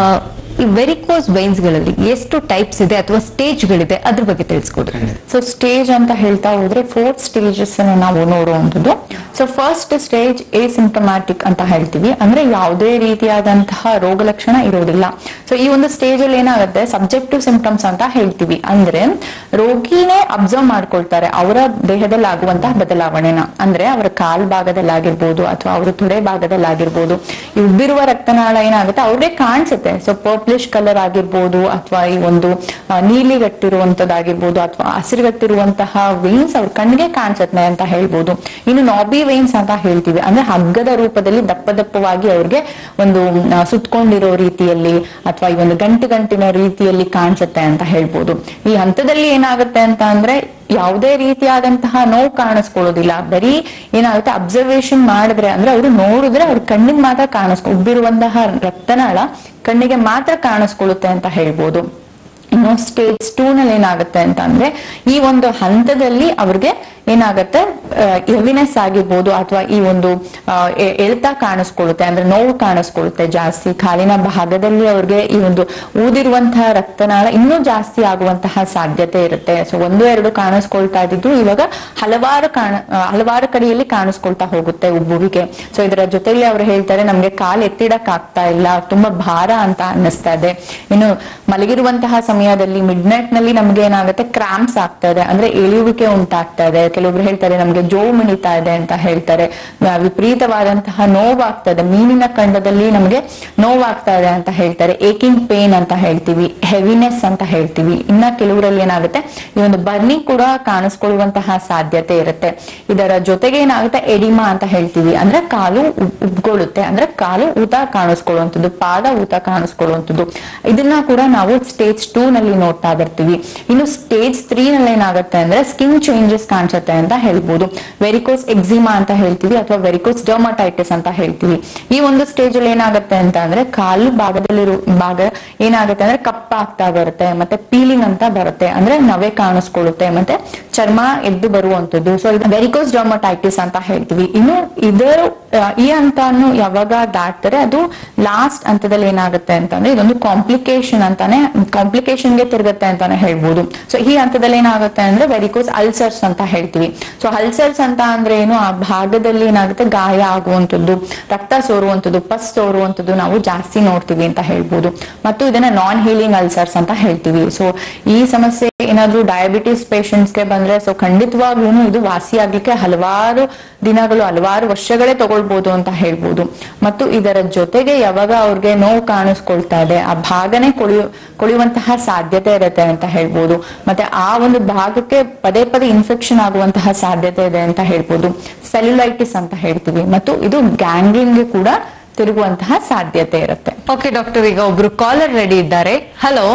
ಈ ವೆರಿಕೋಸ್ ವೈನ್ಸ್ ಗಳಲ್ಲಿ ಎಷ್ಟು ಟೈಪ್ಸ್ ಇದೆ ಅಥವಾ ಸ್ಟೇಜ್ಗಳಿದೆ ಅದ್ರ ಬಗ್ಗೆ ತಿಳಿಸ್ಕೊಡ್ರಿ ಸೊ ಸ್ಟೇಜ್ ಅಂತ ಹೇಳ್ತಾ ಹೋದ್ರೆ ಫೋರ್ತ್ ಸ್ಟೇಜಸ್ ನಾವು ನೋಡುವಂಥದ್ದು so first stage asymptomatic ಅಂತ ಹೇಳ್ತೀವಿ ಅಂದ್ರೆ ಯಾವುದೇ ರೀತಿಯಾದಂತಹ ರೋಗ ಲಕ್ಷಣ ಇರೋದಿಲ್ಲ ಸೊ ಈ ಒಂದು ಸ್ಟೇಜ್ ಅಲ್ಲಿ ಏನಾಗುತ್ತೆ ಸಬ್ಜೆಕ್ಟಿವ್ ಸಿಂಪ್ಟಮ್ಸ್ ಅಂತ ಹೇಳ್ತೀವಿ ಅಂದ್ರೆ ರೋಗಿನೇ ಅಬ್ಸರ್ವ್ ಮಾಡ್ಕೊಳ್ತಾರೆ ಅವರ ದೇಹದಲ್ಲಿ ಆಗುವಂತಹ ಬದಲಾವಣೆನ ಅಂದ್ರೆ ಅವರ ಕಾಲ್ ಭಾಗದಲ್ಲಾಗಿರ್ಬೋದು ಅಥವಾ ಅವರ ತೊಡೆ ಭಾಗದಲ್ಲಾಗಿರ್ಬೋದು ಈ ಉಬ್ಬಿರುವ ರಕ್ತನಾಳ ಏನಾಗುತ್ತೆ ಅವ್ರಿಗೆ ಕಾಣಿಸುತ್ತೆ ಸೊ ಪರ್ಪ್ಲಿಶ್ ಕಲರ್ ಆಗಿರ್ಬೋದು ಅಥವಾ ಈ ಒಂದು ಆ, ನೀಲಿಗಟ್ಟಿರುವಂತದ್ದಾಗಿರ್ಬೋದು ಅಥವಾ ಹಸಿರುಗಟ್ಟಿರುವಂತಹ ವೇನ್ಸ್ ಅವ್ರ ಕಣ್ಣಿಗೆ ಕಾಣಿಸುತ್ತೆ ಅಂತ ಹೇಳ್ಬೋದು ಇನ್ನು ನಾಬಿ ವೇನ್ಸ್ ಅಂತ ಹೇಳ್ತೀವಿ ಅಂದ್ರೆ ಹಗ್ಗದ ರೂಪದಲ್ಲಿ ದಪ್ಪ ದಪ್ಪವಾಗಿ ಅವ್ರಿಗೆ ಒಂದು ಆ, ಸುತ್ಕೊಂಡಿರೋ ರೀತಿಯಲ್ಲಿ ಅಥವಾ ಈ ಒಂದು ಗಂಟು ಗಂಟಿನ ರೀತಿಯಲ್ಲಿ ಕಾಣಿಸುತ್ತೆ ಅಂತ ಹೇಳ್ಬೋದು ಈ ಹಂತದಲ್ಲಿ ಏನಾಗುತ್ತೆ ಅಂತ ಅಂದ್ರೆ ಯಾವುದೇ ರೀತಿಯಾದಂತಹ ನೋವು ಕಾಣಿಸ್ಕೊಳ್ಳೋದಿಲ್ಲ ಬರೀ ಏನಾಗುತ್ತೆ ಅಬ್ಸರ್ವೇಷನ್ ಮಾಡಿದ್ರೆ ಅಂದ್ರೆ ಅವರು ನೋಡಿದ್ರೆ ಅವ್ರ ಕಣ್ಣಿಗೆ ಮಾತ್ರ ಕಾಣಿಸ್ಕೊ ಉಬ್ಬಿರುವಂತಹ ರಕ್ತನಾಳ ಕಣ್ಣಿಗೆ ಮಾತ್ರ ಕಾಣಿಸ್ಕೊಳ್ಳುತ್ತೆ ಅಂತ ಹೇಳ್ಬೋದು ಇನ್ನು ಸ್ಟೇಜ್ ಟೂ ನಲ್ಲಿ ಏನಾಗುತ್ತೆ ಅಂತ ಅಂದ್ರೆ ಈ ಒಂದು ಹಂತದಲ್ಲಿ ಅವ್ರಿಗೆ ಏನಾಗುತ್ತೆ ಹೆವಿನೆಸ್ ಆಗಿರ್ಬೋದು ಅಥವಾ ಈ ಒಂದು ಆ, ಎ- ಎಳ್ತ ಕಾಣಿಸ್ಕೊಳ್ಳುತ್ತೆ ಅಂದ್ರೆ ನೋವು ಕಾಣಿಸ್ಕೊಳ್ಳುತ್ತೆ ಜಾಸ್ತಿ ಕಾಲಿನ ಭಾಗದಲ್ಲಿ ಅವ್ರಿಗೆ ಈ ಒಂದು ಊದಿರುವಂತಹ ರಕ್ತನಾಳ ಇನ್ನೂ ಜಾಸ್ತಿ ಆಗುವಂತಹ ಸಾಧ್ಯತೆ ಇರುತ್ತೆ ಸೊ ಒಂದು ಎರಡು ಕಾಣಿಸ್ಕೊಳ್ತಾ ಇದ್ದಿದ್ದು ಇವಾಗ ಹಲವಾರು ಕಾಣ ಆ, ಹಲವಾರು ಕಡೆಯಲ್ಲಿ ಕಾಣಿಸ್ಕೊಳ್ತಾ ಹೋಗುತ್ತೆ ಉಬ್ಬುವಿಕೆ ಸೊ ಇದರ ಜೊತೆಲಿ ಅವ್ರು ಹೇಳ್ತಾರೆ ನಮ್ಗೆ ಕಾಲ್ ಎತ್ತಿಡಕ್ ಆಗ್ತಾ ಇಲ್ಲ ತುಂಬಾ ಭಾರ ಅಂತ ಅನ್ನಿಸ್ತಾ ಇದೆ ಇನ್ನು ಮಲಗಿರುವಂತಹ ಸಮಯದಲ್ಲಿ ಮಿಡ್ ನೈಟ್ ನಲ್ಲಿ ನಮ್ಗೆ ಏನಾಗುತ್ತೆ ಕ್ರಾಂಪ್ಸ್ ಆಗ್ತಾ ಇದೆ ಅಂದ್ರೆ ಎಳೆಯುವಿಕೆ ಉಂಟಾಗ್ತಾ ಇದೆ ಕೆಲವೊಬ್ರು ಹೇಳ್ತಾರೆ ನಮ್ಗೆ ಜೋವು ಮಿಣಿತಾ ಇದೆ ಅಂತ ಹೇಳ್ತಾರೆ ಆ, ವಿಪರೀತವಾದಂತಹ ನೋವಾಗ್ತಾ ಇದೆ ಮೀನಿನ ಖಂಡದಲ್ಲಿ ನಮ್ಗೆ ನೋವಾಗ್ತಾ ಇದೆ ಅಂತ ಹೇಳ್ತಾರೆ ಏಕಿಂಗ್ ಪೇನ್ ಅಂತ ಹೇಳ್ತೀವಿ ಹೆವಿನೆಸ್ ಅಂತ ಹೇಳ್ತೀವಿ ಇನ್ನ ಕೆಲವರಲ್ಲಿ ಏನಾಗುತ್ತೆ ಈ ಒಂದು ಬರ್ನಿಂಗ್ ಕೂಡ ಕಾಣಿಸ್ಕೊಳ್ಳುವಂತಹ ಸಾಧ್ಯತೆ ಇರುತ್ತೆ ಇದರ ಜೊತೆಗೆ ಏನಾಗುತ್ತೆ ಎಡಿಮಾ ಅಂತ ಹೇಳ್ತೀವಿ ಅಂದ್ರೆ ಕಾಲು ಉಬ್- ಉಬ್ಕೊಳ್ಳುತ್ತೆ ಅಂದ್ರೆ ಕಾಲು ಊತ ಕಾಣಿಸ್ಕೊಳ್ಳುವಂಥದ್ದು ಪಾದ ಊತ ಕಾಣಿಸ್ಕೊಳ್ಳುವಂಥದ್ದು ಇದನ್ನ ಕೂಡ ನಾವು ಸ್ಟೇಜ್ ಟೂ ನಲ್ಲಿ ನೋಡ್ತಾ ಬರ್ತೀವಿ ಇನ್ನು ಸ್ಟೇಜ್ ತ್ರೀ ನಲ್ಲಿ ಏನಾಗುತ್ತೆ ಅಂದ್ರೆ ಸ್ಕಿನ್ ಚೇಂಜಸ್ ಕಾಣಿಸುತ್ತೆ ಅಂತ ಹೇಳ್ಬೋದು ವೆರಿಕೋಸ್ ಎಕ್ಸಿಮಾ ಅಂತ ಹೇಳ್ತೀವಿ ಅಥವಾ ವೆರಿಕೋಸ್ ಡರ್ಮಟೈಟಿಸ್ ಅಂತ ಹೇಳ್ತೀವಿ ಈ ಒಂದು ಸ್ಟೇಜ್ ಅಲ್ಲಿ ಏನಾಗುತ್ತೆ ಅಂತ ಅಂದ್ರೆ ಕಾಲು ಭಾಗದಲ್ಲಿರೋ ಭಾಗ ಏನಾಗುತ್ತೆ ಅಂದ್ರೆ ಕಪ್ಪಾಗ್ತಾ ಬರುತ್ತೆ ಮತ್ತೆ ಪೀಲಿಂಗ್ ಅಂತ ಬರುತ್ತೆ ಅಂದ್ರೆ ನವೆ ಕಾಣಿಸ್ಕೊಳ್ಳುತ್ತೆ ಮತ್ತೆ ಚರ್ಮ ಎದ್ದು ಬರುವಂತದ್ದು ಸೊ ಇದು ವೆರಿಕೋಸ್ ಡರ್ಮಟೈಟಿಸ್ ಅಂತ ಹೇಳ್ತೀವಿ ಇನ್ನು ಇದರ ಆ, ಈ ಹಂತವನ್ನು ಯಾವಾಗ ದಾಟ್ತಾರೆ ಅದು ಲಾಸ್ಟ್ ಹಂತದಲ್ಲಿ ಏನಾಗುತ್ತೆ ಅಂತಂದ್ರೆ ಇದೊಂದು ಕಾಂಪ್ಲಿಕೇಶನ್ ಅಂತಾನೆ ಕಾಂಪ್ಲಿಕೇಶನ್ ಗೆ ತಿರುಗುತ್ತೆ ಅಂತಾನೆ ಹೇಳ್ಬೋದು ಸೊ ಈ ಹಂತದಲ್ಲಿ ಏನಾಗುತ್ತೆ ಅಂದ್ರೆ ವೆರಿಕೋಸ್ ಅಲ್ಸರ್ಸ್ ಅಂತ ಹೇಳ್ತೀವಿ ಸೊ ಅಲ್ಸರ್ಸ್ ಅಂತ ಅಂದ್ರೆ ಏನು ಆ ಭಾಗದಲ್ಲಿ ಏನಾಗುತ್ತೆ ಗಾಯ ಆಗುವಂತದ್ದು ರಕ್ತ ಸೋರುವಂತದ್ದು ಪಸ್ ಸೋರುವಂತದ್ದು ನಾವು ಜಾಸ್ತಿ ನೋಡ್ತೀವಿ ಅಂತ ಹೇಳ್ಬೋದು ಮತ್ತು ಇದನ್ನ ನಾನ್ ಹೀಲಿಂಗ್ ಅಲ್ಸರ್ಸ್ ಅಂತ ಹೇಳ್ತೀವಿ ಸೊ ಈ ಸಮಸ್ಯೆ ಏನಾದ್ರೂ ಡಯಾಬಿಟಿಸ್ ಗೆ ಬಂದ್ರೆ ಸೊ ಖಂಡಿತವಾಗ್ಲೂ ಇದು ವಾಸಿ ಆಗ್ಲಿಕ್ಕೆ ಹಲವಾರು ದಿನಗಳು ಹಲವಾರು ವರ್ಷಗಳೇ ತಗೊಳ್ಬಹುದು ಅಂತ ಹೇಳ್ಬೋದು ಮತ್ತು ಇದರ ಜೊತೆಗೆ ಯಾವಾಗ ಅವ್ರಿಗೆ ನೋವು ಕಾಣಿಸ್ಕೊಳ್ತಾ ಇದೆ ಆ ಭಾಗನೇ ಕೊಳೆಯು ಕೊಳೆಯುವಂತಹ ಸಾಧ್ಯತೆ ಇರುತ್ತೆ ಅಂತ ಹೇಳ್ಬೋದು ಮತ್ತೆ ಆ ಒಂದು ಭಾಗಕ್ಕೆ ಪದೇ ಪದೇ ಇನ್ಫೆಕ್ಷನ್ ಆಗುವಂತಹ ಸಾಧ್ಯತೆ ಇದೆ ಅಂತ ಹೇಳ್ಬೋದು ಸೆಲ್ಯುಲೈಟಿಸ್ ಅಂತ ಹೇಳ್ತೀವಿ ಮತ್ತು ಇದು ಗ್ಯಾಂಗ್ಲಿನ್ಗೆ ಕೂಡ ತಿರುಗುವಂತಹ ಸಾಧ್ಯತೆ ಇರುತ್ತೆ ಓಕೆ ಡಾಕ್ಟರ್ ಈಗ ಒಬ್ರು ಕಾಲರ್ ರೆಡಿ ಇದ್ದಾರೆ ಹಲೋ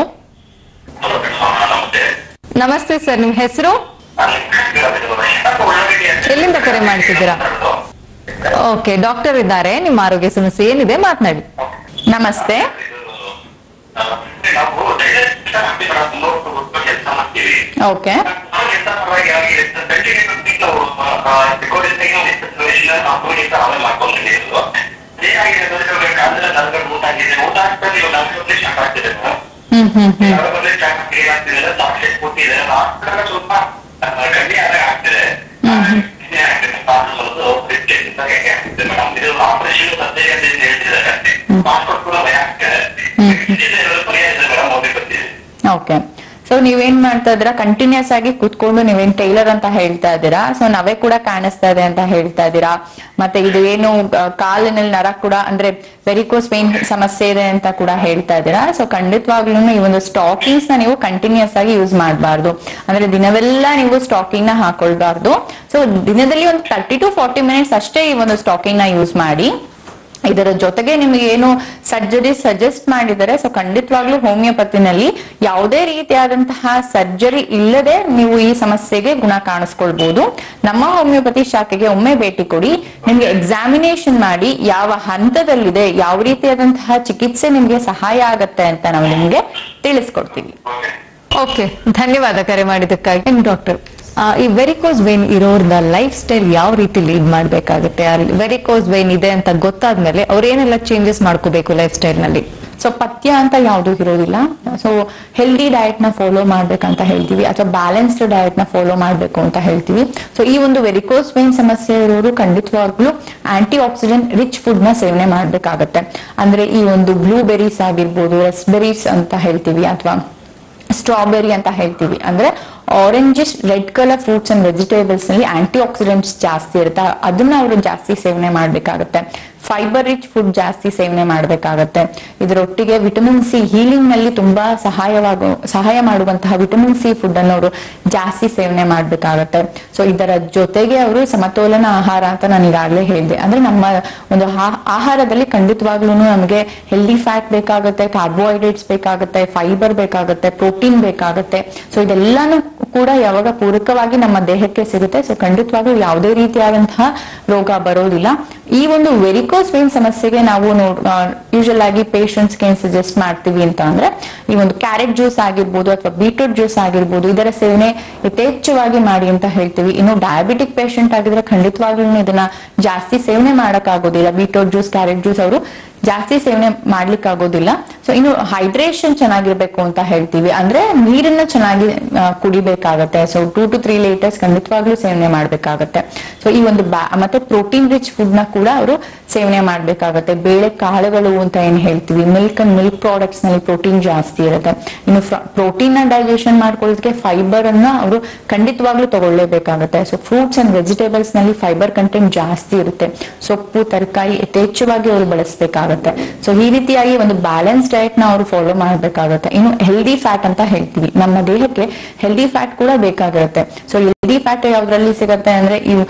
ನಮಸ್ತೆ ನಮಸ್ತೆ ಸರ್ ನಿಮ್ ಹೆಸರು ಉಳ್ಳಾಗಡ್ಡಿ ಎಲ್ಲಿಂದ ಕರೆ ಮಾಡ್ತಿದ್ದೀರಾ ಓಕೆ ಡಾಕ್ಟರ್ ಇದ್ದಾರೆ ನಿಮ್ಮ ಆರೋಗ್ಯ ಸಮಸ್ಯೆ ಏನಿದೆ ಮಾತನಾಡಿ ನಮಸ್ತೆ ನಾವು ಡೈರೆಕ್ಟ್ ತುಂಬಾ ಕೆಲಸ ಮಾಡ್ತೀವಿ ಓಕೆ ಹ್ಮ್ ಹ್ಮ್ ಹ್ಮ್ ಸ್ವಲ್ಪ ಕಮ್ಮಿ ಆದಾಗ ಆಗ್ತದೆ ಆಪರೇಷನ್ ಸದ್ಯ ಅಂತ ಹೇಳ್ತಿದ್ದಾರೆ ಪಾಸ್ಪೋರ್ಟ್ ಕೂಡ ಭಯ ಆಗ್ತದೆ ಪರ್ಯಾಯ ಮೇಡಮ್ ಹೋಗಿ ಬರ್ತೀವಿ ಓಕೆ ಸೊ ನೀವೇನ್ ಮಾಡ್ತಾ ಇದ್ದೀರಾ ಕಂಟಿನ್ಯೂಸ್ ಆಗಿ ಕುತ್ಕೊಂಡು ನೀವೇನ್ ಟೈಲರ್ ಅಂತ ಹೇಳ್ತಾ ಇದ್ದೀರಾ ಸೊ ನಾವೇ ಕೂಡ ಕಾಣಿಸ್ತಾ ಇದೆ ಅಂತ ಹೇಳ್ತಾ ಇದ್ದೀರಾ ಮತ್ತೆ ಇದು ಏನು ಆ, ಕಾಲಿನಲ್ಲಿ ನರ ಕೂಡ ಅಂದ್ರೆ ವೆರಿಕೋಸ್ ಪೇನ್ ಸಮಸ್ಯೆ ಇದೆ ಅಂತ ಕೂಡ ಹೇಳ್ತಾ ಇದ್ದೀರಾ ಸೊ ಖಂಡಿತವಾಗ್ಲೂ ಈ ಒಂದು ಸ್ಟಾಕಿಂಗ್ಸ್ ನ ನೀವು ಕಂಟಿನ್ಯೂಸ್ ಆಗಿ ಯೂಸ್ ಮಾಡಬಾರ್ದು ಅಂದ್ರೆ ದಿನವೆಲ್ಲ ನೀವು ಸ್ಟಾಕಿಂಗ್ ನ ಹಾಕೊಳ್ಬಾರ್ದು ಸೊ ದಿನದಲ್ಲಿ ಒಂದು ತರ್ಟಿ ಟು ಫಾರ್ಟಿ ಮಿನಿಟ್ಸ್ ಅಷ್ಟೇ ಈ ಒಂದು ಸ್ಟಾಕಿಂಗ್ ನ ಯೂಸ್ ಮಾಡಿ ಇದರ ಜೊತೆಗೆ ನಿಮಗೆ ಏನು ಸರ್ಜರಿ ಸಜೆಸ್ಟ್ ಮಾಡಿದರೆ ಸೊ ಖಂಡಿತವಾಗ್ಲೂ ಹೋಮಿಯೋಪತಿನಲ್ಲಿ ಯಾವುದೇ ರೀತಿಯಾದಂತಹ ಸರ್ಜರಿ ಇಲ್ಲದೆ ನೀವು ಈ ಸಮಸ್ಯೆಗೆ ಗುಣ ಕಾಣಿಸ್ಕೊಳ್ಬಹುದು ನಮ್ಮ ಹೋಮಿಯೋಪತಿ ಶಾಖೆಗೆ ಒಮ್ಮೆ ಭೇಟಿ ಕೊಡಿ ನಿಮ್ಗೆ ಎಕ್ಸಾಮಿನೇಷನ್ ಮಾಡಿ ಯಾವ ಹಂತದಲ್ಲಿದೆ ಯಾವ ರೀತಿಯಾದಂತಹ ಚಿಕಿತ್ಸೆ ನಿಮ್ಗೆ ಸಹಾಯ ಆಗತ್ತೆ ಅಂತ ನಾವು ನಿಮ್ಗೆ ತಿಳಿಸ್ಕೊಡ್ತೀವಿ ಓಕೆ ಧನ್ಯವಾದ ಕರೆ ಮಾಡಿದ್ದಕ್ಕಾಗಿ ಡಾಕ್ಟರ್ ಈ ವೆರಿಕೋಸ್ ವೇನ್ ಇರೋರ್ನ ಲೈಫ್ ಸ್ಟೈಲ್ ಯಾವ ರೀತಿ ಲೀಡ್ ಮಾಡ್ಬೇಕಾಗುತ್ತೆ ವೆರಿಕೋಸ್ ವೇನ್ ಇದೆ ಅಂತ ಗೊತ್ತಾದ್ಮೇಲೆ ಅವ್ರೇನೆಲ್ಲ ಚೇಂಜಸ್ ಮಾಡ್ಕೋಬೇಕು ಲೈಫ್ ಸ್ಟೈಲ್ ನಲ್ಲಿ ಸೊ ಪಥ್ಯ ಅಂತ ಯಾವುದು ಇರೋದಿಲ್ಲ ಸೊ ಹೆಲ್ದಿ ಡಯಟ್ ನ ಫಾಲೋ ಮಾಡ್ಬೇಕಂತ ಹೇಳ್ತೀವಿ ಅಥವಾ ಬ್ಯಾಲೆನ್ಸ್ಡ್ ಡಯಟ್ ನ ಫಾಲೋ ಮಾಡ್ಬೇಕು ಅಂತ ಹೇಳ್ತೀವಿ ಸೊ ಈ ಒಂದು ವೆರಿಕೋಸ್ ವೇನ್ ಸಮಸ್ಯೆ ಇರೋರು ಖಂಡಿತವಾಗ್ಲೂ ಆಂಟಿ ಆಕ್ಸಿಡೆಂಟ್ ರಿಚ್ ಫುಡ್ ನ ಸೇವನೆ ಮಾಡ್ಬೇಕಾಗತ್ತೆ ಅಂದ್ರೆ ಈ ಒಂದು ಬ್ಲೂಬೆರೀಸ್ ಆಗಿರ್ಬೋದು ರಸ್ಬೆರೀಸ್ ಅಂತ ಹೇಳ್ತೀವಿ ಅಥವಾ ಸ್ಟ್ರಾಬೆರಿ ಅಂತ ಹೇಳ್ತೀವಿ ಅಂದ್ರೆ orangish red colour fruits and vegetables ನಲ್ಲಿ ಆಂಟಿ ಆಕ್ಸಿಡೆಂಟ್ಸ್ ಜಾಸ್ತಿ ಇರುತ್ತೆ ಅದನ್ನ ಅವರು ಜಾಸ್ತಿ ಸೇವನೆ ಮಾಡ್ಬೇಕಾಗತ್ತೆ ಫೈಬರ್ ರಿಚ್ ಫುಡ್ ಜಾಸ್ತಿ ಸೇವನೆ ಮಾಡ್ಬೇಕಾಗತ್ತೆ ಇದರೊಟ್ಟಿಗೆ ವಿಟಮಿನ್ ಸಿ ಹೀಲಿಂಗ್ ನಲ್ಲಿ ತುಂಬಾ ಸಹಾಯವಾಗು ಸಹಾಯ ಮಾಡುವಂತಹ ವಿಟಮಿನ್ ಸಿ ಫುಡ್ ಅನ್ನು ಅವರು ಜಾಸ್ತಿ ಸೇವನೆ ಮಾಡ್ಬೇಕಾಗತ್ತೆ ಸೊ ಇದರ ಜೊತೆಗೆ ಅವರು ಸಮತೋಲನ ಆಹಾರ ಅಂತ ನಾನು ಈಗಾಗಲೇ ಹೇಳಿದೆ ಅಂದ್ರೆ ನಮ್ಮ ಒಂದು ಆ- ಆಹಾರದಲ್ಲಿ ಖಂಡಿತವಾಗ್ಲೂ ನಮಗೆ ಹೆಲ್ದಿ ಫ್ಯಾಟ್ ಬೇಕಾಗುತ್ತೆ ಕಾರ್ಬೋಹೈಡ್ರೇಟ್ಸ್ ಬೇಕಾಗುತ್ತೆ ಫೈಬರ್ ಬೇಕಾಗುತ್ತೆ ಪ್ರೋಟೀನ್ ಬೇಕಾಗುತ್ತೆ ಸೊ ಇದೆಲ್ಲಾನು ಕೂಡ ಯಾವಾಗ ಪೂರಕವಾಗಿ ನಮ್ಮ ದೇಹಕ್ಕೆ ಸಿಗುತ್ತೆ ಸೊ ಖಂಡಿತವಾಗ್ಲೂ ಯಾವುದೇ ರೀತಿಯಾದಂತಹ ರೋಗ ಬರೋದಿಲ್ಲ ಈ ಒಂದು ವೆರಿಕೋಸ್ ವೇನ್ ಸಮಸ್ಯೆಗೆ ನಾವು ಯೂಶಲ್ ಆಗಿ ಪೇಷಂಟ್ಸ್ ಏನ್ ಸಜೆಸ್ಟ್ ಮಾಡ್ತೀವಿ ಅಂತ ಅಂದ್ರೆ ಈ ಒಂದು ಕ್ಯಾರೆಟ್ ಜ್ಯೂಸ್ ಆಗಿರ್ಬೋದು ಅಥವಾ ಬೀಟ್ರೂಟ್ ಜ್ಯೂಸ್ ಆಗಿರ್ಬೋದು ಇದರ ಸೇವನೆ ಯಥೇಚ್ಛವಾಗಿ ಮಾಡಿ ಅಂತ ಹೇಳ್ತೀವಿ ಇನ್ನು ಡಯಾಬಿಟಿಕ್ ಪೇಷಂಟ್ ಆಗಿದ್ರೆ ಖಂಡಿತವಾಗ್ಲೂ ಇದನ್ನ ಜಾಸ್ತಿ ಸೇವನೆ ಮಾಡಕ್ಕಾಗೋದಿಲ್ಲ ಬೀಟ್ರೂಟ್ ಜ್ಯೂಸ್ ಕ್ಯಾರೆಟ್ ಜ್ಯೂಸ್ ಅವರು ಜಾಸ್ತಿ ಸೇವನೆ ಮಾಡ್ಲಿಕ್ಕೆ ಆಗೋದಿಲ್ಲ ಸೊ ಇನ್ನು ಹೈಡ್ರೇಷನ್ ಚೆನ್ನಾಗಿರ್ಬೇಕು ಅಂತ ಹೇಳ್ತೀವಿ ಅಂದ್ರೆ ನೀರನ್ನ ಚೆನ್ನಾಗಿ ಆ, ಕುಡಿಬೇಕಾಗತ್ತೆ so two to three litres ಖಂಡಿತವಾಗ್ಲೂ ಸೇವನೆ ಮಾಡ್ಬೇಕಾಗತ್ತೆ ಸೊ ಈ ಒಂದು ಬ್ಯಾ- ಮತ್ತೆ ಪ್ರೋಟೀನ್ ರಿಚ್ ಫುಡ್ ನ ಕೂಡ ಅವರು ಸೇವನೆ ಮಾಡ್ಬೇಕಾಗತ್ತೆ ಬೇಳೆ ಕಾಳುಗಳು ಅಂತ ಏನ್ ಹೇಳ್ತೀವಿ ಮಿಲ್ಕ್ ಅಂಡ್ ಮಿಲ್ಕ್ ಪ್ರಾಡಕ್ಟ್ಸ್ ನಲ್ಲಿ ಪ್ರೋಟೀನ್ ಜಾಸ್ತಿ ಇರುತ್ತೆ ಇನ್ನು ಪ್ರೋಟೀನ್ ನ ಡೈಜೆಷನ್ ಮಾಡ್ಕೊಳ್ಳೋದಕ್ಕೆ ಫೈಬರ್ ಅನ್ನ ಅವರು ಖಂಡಿತವಾಗ್ಲೂ ತಗೊಳ್ಳೇಬೇಕಾಗತ್ತೆ ಸೊ ಫ್ರೂಟ್ಸ್ ಅಂಡ್ ವೆಜಿಟೇಬಲ್ಸ್ ನಲ್ಲಿ ಫೈಬರ್ ಕಂಟೆಂಟ್ ಜಾಸ್ತಿ ಇರುತ್ತೆ ಸೊಪ್ಪು ತರಕಾರಿ ಯಥೇಚ್ಛವಾಗಿ ಅವರು ಬಳಸಬೇಕಾಗತ್ತೆ ಸೊ ಈ ರೀತಿಯಾಗಿ ಒಂದು ಬ್ಯಾಲೆನ್ಸ್ ಡಯಟ್ ನ ಅವರು ಫಾಲೋ ಮಾಡ್ಬೇಕಾಗತ್ತೆ ಇನ್ನು ಹೆಲ್ದಿ ಫ್ಯಾಟ್ ಅಂತ ಹೇಳ್ತೀವಿ ನಮ್ಮ ದೇಹಕ್ಕೆ ಹೆಲ್ದಿ ಫ್ಯಾಟ್ ಕೂಡ ಬೇಕಾಗಿರುತ್ತೆ ಸೊ ಹೆಲ್ದಿ ಫ್ಯಾಟ್ ಯಾವ್ದ್ರಲ್ಲಿ ಸಿಗತ್ತೆ ಅಂದ್ರೆ ಇವು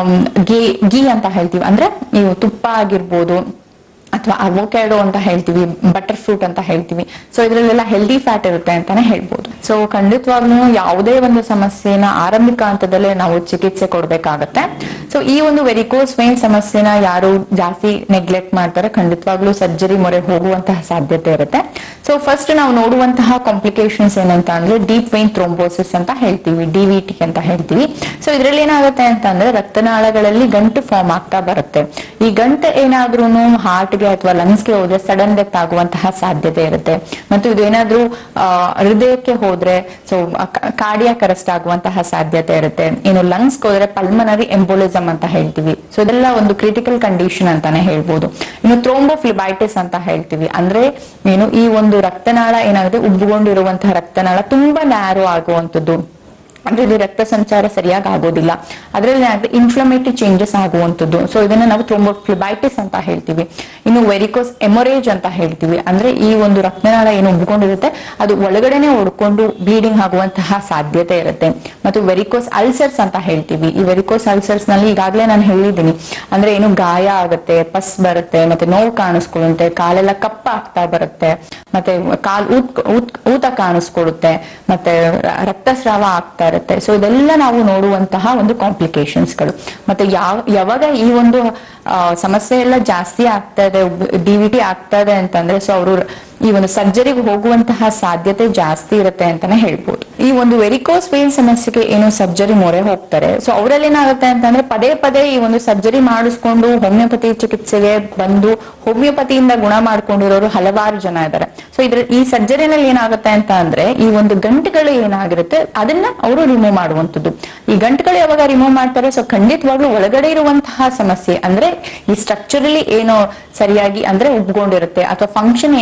ಗೀ ಗೀ ಅಂತ ಹೇಳ್ತೀವಿ ಅಂದ್ರೆ ಇವು ತುಪ್ಪ ಆಗಿರ್ಬೋದು ಅಥವಾ ಅವೊಕ್ಯಾಡೋ ಅಂತ ಹೇಳ್ತೀವಿ ಬಟರ್ ಫ್ರೂಟ್ ಅಂತ ಹೇಳ್ತೀವಿ ಸೊ ಇದ್ರಲ್ಲೆಲ್ಲ ಹೆಲ್ದಿ ಫ್ಯಾಟ್ ಇರುತ್ತೆ ಅಂತಾನೆ ಹೇಳ್ಬೋದು ಸೊ ಖಂಡಿತವಾಗ್ಲೂ ಯಾವುದೇ ಒಂದು ಸಮಸ್ಯೆನ ಆರಂಭಿಕ ಹಂತದಲ್ಲೇ ನಾವು ಚಿಕಿತ್ಸೆ ಕೊಡ್ಬೇಕಾಗತ್ತೆ ಸೊ ಈ ಒಂದು ವೆರಿಕೋಸ್ ವೇನ್ ಸಮಸ್ಯೆನ ಯಾರು ಜಾಸ್ತಿ ನೆಗ್ಲೆಕ್ಟ್ ಮಾಡ್ತಾರೆ ಖಂಡಿತವಾಗ್ಲೂ ಸರ್ಜರಿ ಮೊರೆ ಹೋಗುವಂತಹ ಸಾಧ್ಯತೆ ಇರುತ್ತೆ ಸೊ ಫಸ್ಟ್ ನಾವು ನೋಡುವಂತಹ ಕಾಂಪ್ಲಿಕೇಶನ್ಸ್ ಏನಂತ ಅಂದ್ರೆ ಡೀಪ್ ವೈನ್ ಥ್ರೋಂಬೋಸಿಸ್ ಅಂತ ಹೇಳ್ತೀವಿ ಡಿ ವಿ ಟಿ ಅಂತ ಹೇಳ್ತೀವಿ ಸೊ ಇದ್ರಲ್ಲಿ ಏನಾಗುತ್ತೆ ಅಂತ ಅಂದ್ರೆ ರಕ್ತನಾಳಗಳಲ್ಲಿ ಗಂಟು ಫಾರ್ಮ್ ಆಗ್ತಾ ಬರುತ್ತೆ ಈ ಗಂಟು ಏನಾದ್ರೂ ಹಾರ್ಟ್ಗೆ ಅಥವಾ ಲಂಗ್ಸ್ಗೆ ಹೋದ್ರೆ ಸಡನ್ ಡೆತ್ ಆಗುವಂತಹ ಸಾಧ್ಯತೆ ಇರುತ್ತೆ ಮತ್ತು ಇದು ಏನಾದ್ರೂ ಆ, ಹೃದಯಕ್ಕೆ ಹೋದ್ರೆ ಸೊ ಕಾರ್ಡಿಯಾಕ್ ಅರೆಸ್ಟ್ ಆಗುವಂತಹ ಸಾಧ್ಯತೆ ಇರುತ್ತೆ ಇನ್ನು ಲಂಗ್ಸ್ ಹೋದ್ರೆ ಪಲ್ಮನರಿ ಎಂಬೋಲಿಸಮ್ ಅಂತ ಹೇಳ್ತೀವಿ ಸೊ ಇದೆಲ್ಲ ಒಂದು ಕ್ರಿಟಿಕಲ್ ಕಂಡೀಷನ್ ಅಂತಾನೆ ಹೇಳ್ಬೋದು ಇನ್ನು ಥ್ರೋಂಬೋಫ್ಲಿಬೈಟಿಸ್ ಅಂತ ಹೇಳ್ತೀವಿ ಅಂದ್ರೆ ಏನು ಈ ಒಂದು ರಕ್ತನಾಳ ಏನಾಗುತ್ತೆ ಉಬ್ಬಿಕೊಂಡಿರುವಂತಹ ರಕ್ತನಾಳ ತುಂಬಾ ನ್ಯಾರೋ ಆಗುವಂತದ್ದು ಅಂದ್ರೆ ಇಲ್ಲಿ ರಕ್ತ ಸಂಚಾರ ಸರಿಯಾಗಿ ಆಗೋದಿಲ್ಲ ಅದರಲ್ಲಿ ಏನಾಗುತ್ತೆ ಇನ್ಫ್ಲಮೇಟರಿ ಚೇಂಜಸ್ ಆಗುವಂತದ್ದು ಸೊ ಇದನ್ನ ನಾವು ಥ್ರೋಂಬೋಫ್ಲಿಬೈಟಿಸ್ ಅಂತ ಹೇಳ್ತೀವಿ ಇನ್ನು ವೆರಿಕೋಸ್ ಎಮೊರೇಜ್ ಅಂತ ಹೇಳ್ತೀವಿ ಅಂದ್ರೆ ಈ ಒಂದು ರಕ್ತನಾಳ ಏನು ಉಬ್ಕೊಂಡಿರುತ್ತೆ ಅದು ಒಳಗಡೆನೆ ಒಡ್ಕೊಂಡು ಬ್ಲೀಡಿಂಗ್ ಆಗುವಂತಹ ಸಾಧ್ಯತೆ ಇರುತ್ತೆ ಮತ್ತು ವೆರಿಕೋಸ್ ಅಲ್ಸರ್ಸ್ ಅಂತ ಹೇಳ್ತೀವಿ ಈ ವೆರಿಕೋಸ್ ಅಲ್ಸರ್ಸ್ ನಲ್ಲಿ ಈಗಾಗಲೇ ನಾನು ಹೇಳಿದ್ದೀನಿ ಅಂದ್ರೆ ಏನು ಗಾಯ ಆಗುತ್ತೆ ಪಸ್ ಬರುತ್ತೆ ಮತ್ತೆ ನೋವು ಕಾಣಿಸ್ಕೊಳ್ಳುತ್ತೆ ಕಾಲೆಲ್ಲ ಕಪ್ಪ ಆಗ್ತಾ ಬರುತ್ತೆ ಮತ್ತೆ ಕಾಲ್ ಊತ್ ಊತ್ ಊತ ಕಾಣಿಸ್ಕೊಳ್ಳುತ್ತೆ ಮತ್ತೆ ರ- ರಕ್ತಸ್ರಾವ ಆಗ್ತಾ ಇರುತ್ತೆ ಸೊ ಇದೆಲ್ಲ ನಾವು ನೋಡುವಂತಹ ಒಂದು ಕಾಂಪ್ಲಿಕೇಶನ್ಸ್ ಗಳು ಮತ್ತೆ ಯಾವ ಯಾವಾಗ ಈ ಒಂದು ಆ, ಸಮಸ್ಯೆ ಎಲ್ಲ ಜಾಸ್ತಿ ಆಗ್ತಾ ಇದೆ ಡಿ ವಿ ಟಿ ಆಗ್ತಾ ಇದೆ ಅಂತಂದ್ರೆ ಸೊ ಅವರು ಈ ಒಂದು ಸರ್ಜರಿಗೆ ಹೋಗುವಂತಹ ಸಾಧ್ಯತೆ ಜಾಸ್ತಿ ಇರುತ್ತೆ ಅಂತಾನೆ ಹೇಳ್ಬೋದು ಈ ಒಂದು ವೆರಿಕೋಸ್ ವೇನ್ ಸಮಸ್ಯೆಗೆ ಏನು ಸರ್ಜರಿ ಮೊರೆ ಹೋಗ್ತಾರೆ ಸೊ ಅವರಲ್ಲಿ ಏನಾಗುತ್ತೆ ಅಂತಂದ್ರೆ ಪದೇ ಪದೇ ಈ ಒಂದು ಸರ್ಜರಿ ಮಾಡಿಸ್ಕೊಂಡು ಹೋಮಿಯೋಪತಿ ಚಿಕಿತ್ಸೆಗೆ ಬಂದು ಹೋಮಿಯೋಪತಿಯಿಂದ ಗುಣ ಮಾಡ್ಕೊಂಡಿರೋರು ಹಲವಾರು ಜನ ಇದ್ದಾರೆ ಸೊ ಇದ್ರ ಈ ಸರ್ಜರಿನಲ್ಲಿ ಏನಾಗುತ್ತೆ ಅಂತ ಅಂದ್ರೆ ಈ ಒಂದು ಗಂಟುಗಳು ಏನಾಗಿರುತ್ತೆ ಅದನ್ನ ಅವರು ರಿಮೂವ್ ಮಾಡುವಂತದ್ದು ಈ ಗಂಟುಗಳು ಯಾವಾಗ ರಿಮೂವ್ ಮಾಡ್ತಾರೆ ಸೊ ಖಂಡಿತವಾಗ್ಲೂ ಒಳಗಡೆ ಇರುವಂತಹ ಸಮಸ್ಯೆ ಅಂದ್ರೆ ಈ ಸ್ಟ್ರಕ್ಚರಲಿ ಏನೋ ಸರಿಯಾಗಿ ಅಂದ್ರೆ ಉಬ್ಕೊಂಡಿರುತ್ತೆ ಅಥವಾ ಫಂಕ್ಷನ್ ಏನು ಕರೆಕ್ಟ್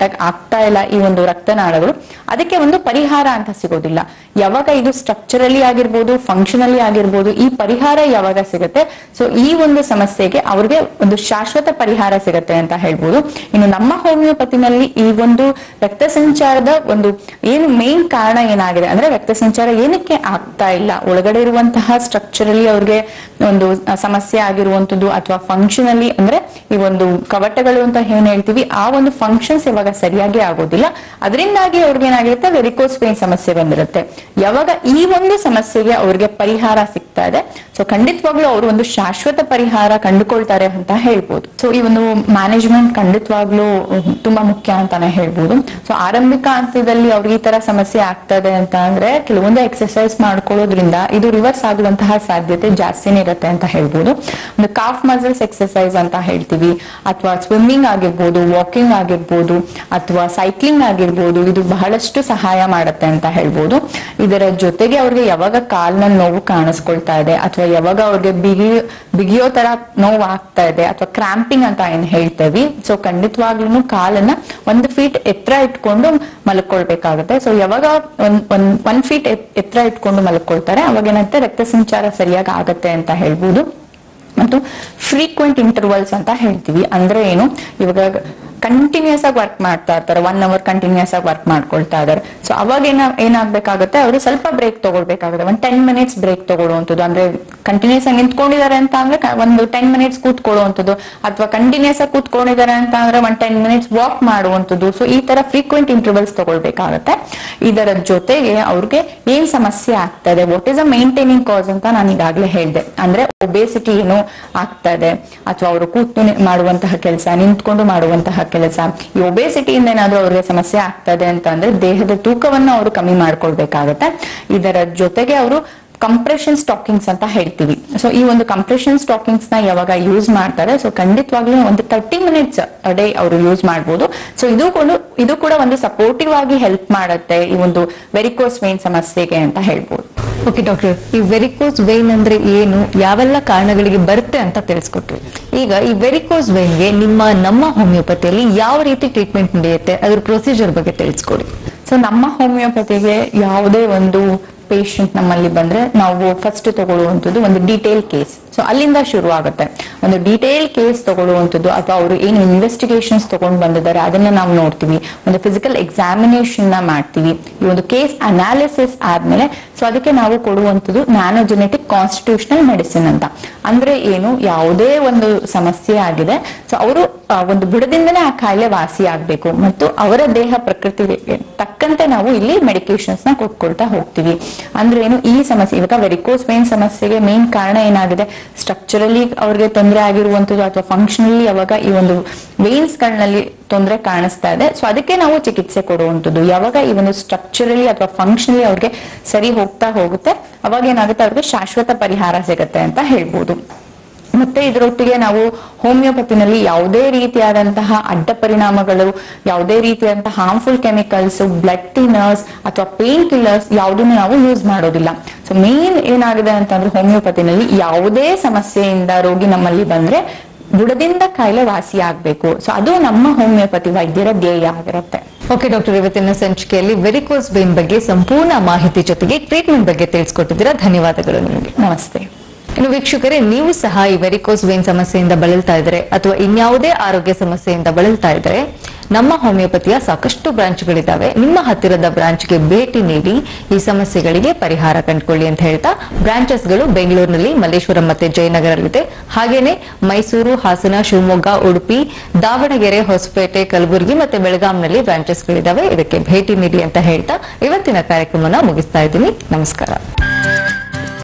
ಆಗಿ ಆಗ್ತಾ ಇಲ್ಲ ಈ ಒಂದು ರಕ್ತನಾಳಗಳು ಅದಕ್ಕೆ ಒಂದು ಪರಿಹಾರ ಅಂತ ಸಿಗೋದಿಲ್ಲ ಯಾವಾಗ ಇದು ಸ್ಟ್ರಕ್ಚರಲಿ ಆಗಿರ್ಬೋದು ಫಂಕ್ಷನಲಿ ಆಗಿರ್ಬೋದು ಈ ಪರಿಹಾರ ಯಾವಾಗ ಸಿಗುತ್ತೆ ಸೊ ಈ ಒಂದು ಸಮಸ್ಯೆಗೆ ಅವ್ರಿಗೆ ಒಂದು ಶಾಶ್ವತ ಪರಿಹಾರ ಸಿಗುತ್ತೆ ಅಂತ ಹೇಳ್ಬೋದು ಇನ್ನು ನಮ್ಮ ಹೋಮಿಯೋಪತಿನಲ್ಲಿ ಈ ಒಂದು ರಕ್ತ ಸಂಚಾರದ ಒಂದು ಏನು ಮೇನ್ ಕಾರಣ ಏನಾಗಿದೆ ಅಂದ್ರೆ ರಕ್ತ ಸಂಚಾರ ಏನಕ್ಕೆ ಆಗ್ತಾ ಇಲ್ಲ ಒಳಗಡೆ ಇರುವಂತಹ ಸ್ಟ್ರಕ್ಚರಲಿ ಅವ್ರಿಗೆ ಒಂದು ಆ, ಸಮಸ್ಯೆ ಆಗಿರುವಂತದ್ದು ಅಥವಾ ಫಂಕ್ಷನಲಿ ಅಂದ್ರೆ ಈ ಒಂದು ಕವಟಗಳು ಅಂತ ಏನ್ ಹೇಳ್ತೀವಿ ಆ ಒಂದು ಫಂಕ್ಷನ್ಸ್ ಇವಾಗ ಸರಿಯಾಗಿ ಆಗೋದಿಲ್ಲ ಅದರಿಂದಾಗಿ ಅವ್ರಿಗೆ ಏನಾಗಿರುತ್ತೆ ವೆರಿಕೋಸ್ ಪೇನ್ ಸಮಸ್ಯೆ ಬಂದಿರುತ್ತೆ ಯಾವಾಗ ಈ ಒಂದು ಸಮಸ್ಯೆಗೆ ಅವ್ರಿಗೆ ಪರಿಹಾರ ಸಿಗ್ತಾ ಇದೆ ಸೊ ಖಂಡಿತವಾಗ್ಲೂ ಅವರು ಒಂದು ಶಾಶ್ವತ ಪರಿಹಾರ ಕಂಡುಕೊಳ್ತಾರೆ ಅಂತ ಹೇಳ್ಬೋದು ಸೊ ಈ ಒಂದು ಮ್ಯಾನೇಜ್ಮೆಂಟ್ ಖಂಡಿತವಾಗ್ಲೂ ಅಹ್, ತುಂಬಾ ಮುಖ್ಯ ಅಂತಾನೆ ಹೇಳ್ಬೋದು ಸೊ ಆರಂಭಿಕ ಹಂತದಲ್ಲಿ ಅವ್ರಿಗೆ ಈ ತರ ಸಮಸ್ಯೆ ಆಗ್ತದೆ ಅಂತ ಅಂದ್ರೆ ಕೆಲವೊಂದು ಎಕ್ಸರ್ಸೈಸ್ ಮಾಡ್ಕೊಳ್ಳೋದ್ರಿಂದ ಇದು ರಿವರ್ಸ್ ಆಗುವಂತಹ ಸಾಧ್ಯತೆ ಜಾಸ್ತಿನೇ ಇರುತ್ತೆ ಅಂತ ಹೇಳ್ಬೋದು ಒಂದು ಕಾಫ್ ಮಸಲ್ಸ್ ಎಕ್ಸರ್ಸೈಸ್ ಅಂತ ಹೇಳ್ತೀವಿ ಅಥವಾ ಸ್ವಿಮ್ಮಿಂಗ್ ಆಗಿರ್ಬೋದು ವಾಕಿಂಗ್ ಆಗಿರ್ಬೋದು ಅಥವಾ ಸೈಕ್ಲಿಂಗ್ ಆಗಿರ್ಬೋದು ಇದು ಬಹಳಷ್ಟು ಸಹಾಯ ಮಾಡುತ್ತೆ ಅಂತ ಹೇಳ್ಬೋದು ಇದರ ಜೊತೆಗೆ ಅವ್ರಿಗೆ ಯಾವಾಗ ಕಾಲ್ನ ನೋವು ಕಾಣಿಸ್ಕೊಳ್ತಾ ಇದೆ ಅಥವಾ ಯಾವಾಗ ಅವ್ರಿಗೆ ಬಿಗಿ ಬಿಗಿಯೋ ತರ ನೋವು ಆಗ್ತಾ ಇದೆ ಅಥವಾ ಕ್ರಾಂಪಿಂಗ್ ಅಂತ ಏನ್ ಹೇಳ್ತೇವಿ ಸೊ ಖಂಡಿತವಾಗ್ಲೂ ಕಾಲನ್ನ ಒಂದು ಫೀಟ್ ಎತ್ತರ ಇಟ್ಕೊಂಡು ಮಲ್ಕೊಳ್ಬೇಕಾಗುತ್ತೆ ಸೊ ಯಾವಾಗ ಒಂದ್ ಒಂದ್ ಒನ್ ಫೀಟ್ ಎತ್ತರ ಇಟ್ಕೊಂಡು ಮಲ್ಕೊಳ್ತಾರೆ ಅವಾಗ ಏನಾಗುತ್ತೆ ರಕ್ತ ಸಂಚಾರ ಸರಿಯಾಗಿ ಆಗತ್ತೆ ಅಂತ ಹೇಳ್ಬೋದು ಮತ್ತು ಫ್ರೀಕ್ವೆಂಟ್ ಇಂಟರ್ವಲ್ಸ್ ಅಂತ ಹೇಳ್ತೀವಿ ಅಂದ್ರೆ ಏನು ಇವಾಗ ಕಂಟಿನ್ಯೂಸ್ ಆಗಿ ವರ್ಕ್ ಮಾಡ್ತಾ ಇರ್ತಾರೆ ಒನ್ ಅವರ್ ಕಂಟಿನ್ಯೂಸ್ ಆಗಿ ವರ್ಕ್ ಮಾಡ್ಕೊಳ್ತಾ ಇದಾರೆ ಸೊ ಅವಾಗ ಏನ ಏನಾಗ್ಬೇಕಾಗುತ್ತೆ ಅವರು ಸ್ವಲ್ಪ ಬ್ರೇಕ್ ತಗೊಳ್ಬೇಕಾಗುತ್ತೆ ಒಂದ್ ಟೆನ್ ಮಿನಿಟ್ಸ್ ಬ್ರೇಕ್ ತಗೊಳ್ಳುವಂಥದ್ದು ಅಂದ್ರೆ ಕಂಟಿನ್ಯೂಸ್ ಆಗಿ ನಿಂತ್ಕೊಂಡಿದ್ದಾರೆ ಅಂತ ಅಂದ್ರೆ ಕ- ಒಂದು ಟೆನ್ ಮಿನಿಟ್ಸ್ ಕೂತ್ಕೊಳ್ಳುವಂಥದ್ದು ಅಥವಾ ಕಂಟಿನ್ಯೂಸ್ ಆಗಿ ಕೂತ್ಕೊಂಡಿದ್ದಾರೆ ಅಂತ ಅಂದ್ರೆ ಒಂದ್ ಟೆನ್ ಮಿನಿಟ್ಸ್ ವಾಕ್ ಮಾಡುವಂಥದ್ದು ಸೊ ಈ ತರ ಫ್ರೀಕ್ವೆಂಟ್ ಇಂಟರ್ವಲ್ಸ್ ತಗೊಳ್ಬೇಕಾಗತ್ತೆ ಇದರ ಜೊತೆಗೆ ಅವ್ರಿಗೆ ಏನ್ ಸಮಸ್ಯೆ ಆಗ್ತದೆ what is a maintaining cause ಅಂತ ನಾನು ಈಗಾಗಲೇ ಹೇಳಿದೆ ಅಂದ್ರೆ ಒಬೇಸಿಟಿ ಏನು ಆಗ್ತದೆ ಅಥವಾ ಅವರು ಕೂತು ನಿ- ಮಾಡುವಂತಹ ಕೆಲಸ ನಿಂತ್ಕೊಂಡು ಮಾಡುವಂತಹ ಕೆಲಸ ಈ ಒಬೇಸಿಟಿಯಿಂದ ಏನಾದ್ರೂ ಅವ್ರಿಗೆ ಸಮಸ್ಯೆ ಆಗ್ತದೆ ಅಂತ ಅಂದ್ರೆ ದೇಹದ ತೂಕವನ್ನ ಅವರು ಕಮ್ಮಿ ಮಾಡ್ಕೊಳ್ಬೇಕಾಗತ್ತೆ ಇದರ ಜೊತೆಗೆ ಅವರು ಕಂಪ್ರೆಷನ್ ಸ್ಟಾಕಿಂಗ್ಸ್ ಅಂತ ಹೇಳ್ತೀವಿ ಸೊ ಈ ಒಂದು ಕಂಪ್ರೆಷನ್ ಸ್ಟಾಕಿಂಗ್ಸ್ ನ ಯಾವಾಗ ಯೂಸ್ ಮಾಡ್ತಾರೆ ಸೊ ಖಂಡಿತವಾಗ್ಲೂ ಒಂದು ತರ್ಟಿ ಮಿನಿಟ್ಸ್ ಡೇ ಅವರು ಯೂಸ್ ಮಾಡ್ಬೋದು ಸೊ ಇದು ಕೂಡ ಇದು ಕೂಡ ಒಂದು ಸಪೋರ್ಟಿವ್ ಆಗಿ ಹೆಲ್ಪ್ ಮಾಡುತ್ತೆ ಈ ಒಂದು ವೆರಿಕೋಸ್ ವೇನ್ ಸಮಸ್ಯೆಗೆ ಅಂತ ಹೇಳ್ಬೋದು ಓಕೆ ಡಾಕ್ಟರ್ ಈ ವೆರಿಕೋಸ್ ವೈನ್ ಅಂದ್ರೆ ಏನು ಯಾವೆಲ್ಲ ಕಾರಣಗಳಿಗೆ ಬರುತ್ತೆ ಅಂತ ತಿಳಿಸ್ಕೊಟ್ರಿ ಈಗ ಈ ವೆರಿಕೋಸ್ ವೈನ್ಗೆ ನಿಮ್ಮ ನಮ್ಮ ಹೋಮಿಯೋಪತಿಯಲ್ಲಿ ಯಾವ ರೀತಿ ಟ್ರೀಟ್ಮೆಂಟ್ ನಡೆಯುತ್ತೆ ಅದ್ರ ಪ್ರೊಸೀಜರ್ ಬಗ್ಗೆ ತಿಳಿಸ್ಕೊಡಿ ಸೊ ನಮ್ಮ ಹೋಮಿಯೋಪತಿಗೆ ಯಾವುದೇ ಒಂದು ಪೇಷಂಟ್ ನಮ್ಮಲ್ಲಿ ಬಂದ್ರೆ ನಾವು ಫಸ್ಟ್ ತಗೊಳ್ಳುವಂಥದ್ದು ಒಂದು ಡೀಟೇಲ್ ಕೇಸ್ ಸೊ ಅಲ್ಲಿಂದ ಶುರು ಆಗುತ್ತೆ ಒಂದು ಡೀಟೇಲ್ ಕೇಸ್ ತಗೊಳ್ಳುವಂಥದ್ದು ಅಥವಾ ಅವರು ಏನು ಇನ್ವೆಸ್ಟಿಗೇಷನ್ಸ್ ತಗೊಂಡು ಬಂದಿದ್ದಾರೆ ಅದನ್ನ ನಾವು ನೋಡ್ತೀವಿ ಒಂದು ಫಿಸಿಕಲ್ ಎಕ್ಸಾಮಿನೇಷನ್ ನ ಮಾಡ್ತೀವಿ ಈ ಒಂದು ಕೇಸ್ ಅನಾಲಿಸಿಸ್ ಆದ್ಮೇಲೆ ಸೊ ಅದಕ್ಕೆ ನಾವು ಕೊಡುವಂಥದ್ದು ನ್ಯಾನೋಜೆನೆಟಿಕ್ ಕಾನ್ಸ್ಟಿಟ್ಯೂಷನಲ್ ಮೆಡಿಸಿನ್ ಅಂತ ಅಂದ್ರೆ ಏನು ಯಾವುದೇ ಒಂದು ಸಮಸ್ಯೆ ಆಗಿದೆ ಸೊ ಅವರು ಒಂದು ಬುಡದಿಂದನೇ ಆ ಕಾಯಿಲೆ ವಾಸಿ ಆಗ್ಬೇಕು ಮತ್ತು ಅವರ ದೇಹ ಪ್ರಕೃತಿಗೆ ತಕ್ಕಂತೆ ನಾವು ಇಲ್ಲಿ ಮೆಡಿಕೇಶನ್ಸ್ ನ ಕೊಟ್ಕೊಳ್ತಾ ಹೋಗ್ತೀವಿ ಅಂದ್ರೆ ಏನು ಈ ಸಮಸ್ಯೆ ಇವಾಗ ವೆರಿಕೋಸ್ ವೇನ್ ಸಮಸ್ಯೆಗೆ ಮೇನ್ ಕಾರಣ ಏನಾಗಿದೆ ಸ್ಟ್ರಕ್ಚರಲಿ ಅವ್ರಿಗೆ ತೊಂದರೆ ಆಗಿರುವಂತದ್ದು ಅಥವಾ ಫಂಕ್ಷನಲಿ ಅವಾಗ ಈ ಒಂದು ವೇನ್ಸ್ ಗಳಲ್ಲಿ ತೊಂದರೆ ಕಾಣಿಸ್ತಾ ಇದೆ ಸೊ ಅದಕ್ಕೆ ನಾವು ಚಿಕಿತ್ಸೆ ಕೊಡುವಂಥದ್ದು ಯಾವಾಗ ಈ ಒಂದು ಸ್ಟ್ರಕ್ಚರಲಿ ಅಥವಾ ಫಂಕ್ಷನಲಿ ಅವ್ರಿಗೆ ಸರಿ ಹೋಗ್ತಾ ಹೋಗುತ್ತೆ ಅವಾಗ ಏನಾಗುತ್ತೆ ಅವ್ರಿಗೆ ಶಾಶ್ವತ ಪರಿಹಾರ ಸಿಗುತ್ತೆ ಅಂತ ಹೇಳ್ಬೋದು ಮತ್ತೆ ಇದರೊಟ್ಟಿಗೆ ನಾವು ಹೋಮಿಯೋಪತಿನಲ್ಲಿ ಯಾವುದೇ ರೀತಿಯಾದಂತಹ ಅಡ್ಡ ಪರಿಣಾಮಗಳು ಯಾವುದೇ ರೀತಿಯಾದಂತಹ ಹಾರ್ಮ್ಫುಲ್ ಕೆಮಿಕಲ್ಸ್ ಬ್ಲಡ್ ಥಿನ್ನರ್ಸ್ ಅಥವಾ ಪೇನ್ ಕಿಲ್ಲರ್ಸ್ ಯಾವುದನ್ನು ನಾವು ಯೂಸ್ ಮಾಡೋದಿಲ್ಲ ಸೊ ಮೇನ್ ಏನಾಗಿದೆ ಅಂತಂದ್ರೆ ಹೋಮಿಯೋಪತಿನಲ್ಲಿ ಯಾವುದೇ ಸಮಸ್ಯೆಯಿಂದ ರೋಗಿ ನಮ್ಮಲ್ಲಿ ಬಂದ್ರೆ ಬುಡದಿಂದ ಕಾಯಿಲೆ ವಾಸಿ ಆಗ್ಬೇಕು ಸೊ ಅದು ನಮ್ಮ ಹೋಮಿಯೋಪತಿ ವೈದ್ಯರ ಧ್ಯೇಯ ಆಗಿರುತ್ತೆ ಓಕೆ ಡಾಕ್ಟರ್ ಇವತ್ತಿನ ಸಂಚಿಕೆಯಲ್ಲಿ ವೆರಿಕೋಸ್ ವೈನ್ ಬಗ್ಗೆ ಸಂಪೂರ್ಣ ಮಾಹಿತಿ ಜೊತೆಗೆ ಟ್ರೀಟ್ಮೆಂಟ್ ಬಗ್ಗೆ ತಿಳಿಸ್ಕೊಟ್ಟಿದ್ದೀರಾ ಧನ್ಯವಾದಗಳು ನಿಮಗೆ ನಮಸ್ತೆ ಇನ್ನು ವೀಕ್ಷಕರೇ ನೀವು ಸಹ ಈ ವೆರಿಕೋಸ್ ವೇನ್ ಸಮಸ್ಯೆಯಿಂದ ಬಳಲ್ತಾ ಇದ್ರೆ ಅಥವಾ ಇನ್ಯಾವುದೇ ಆರೋಗ್ಯ ಸಮಸ್ಯೆಯಿಂದ ಬಳಲ್ತಾ ಇದ್ರೆ ನಮ್ಮ ಹೋಮಿಯೋಪತಿಯ ಸಾಕಷ್ಟು ಬ್ರಾಂಚ್ಗಳಿದ್ದಾವೆ ನಿಮ್ಮ ಹತ್ತಿರದ ಬ್ರಾಂಚ್ಗೆ ಭೇಟಿ ನೀಡಿ ಈ ಸಮಸ್ಯೆಗಳಿಗೆ ಪರಿಹಾರ ಕಂಡುಕೊಳ್ಳಿ ಅಂತ ಹೇಳ್ತಾ ಬ್ರಾಂಚಸ್ಗಳು ಬೆಂಗಳೂರಿನಲ್ಲಿ ಮಲ್ಲೇಶ್ವರಂ ಮತ್ತೆ ಜಯನಗರಲ್ಲಿದೆ ಹಾಗೇನೆ ಮೈಸೂರು ಹಾಸನ ಶಿವಮೊಗ್ಗ ಉಡುಪಿ ದಾವಣಗೆರೆ ಹೊಸಪೇಟೆ ಕಲಬುರಗಿ ಮತ್ತೆ ಬೆಳಗಾಂನಲ್ಲಿ ಬ್ರಾಂಚಸ್ಗಳಿದ್ದಾವೆ ಇದಕ್ಕೆ ಭೇಟಿ ನೀಡಿ ಅಂತ ಹೇಳ್ತಾ ಇವತ್ತಿನ ಕಾರ್ಯಕ್ರಮನ ಮುಗಿಸ್ತಾ ಇದ್ದೀನಿ ನಮಸ್ಕಾರ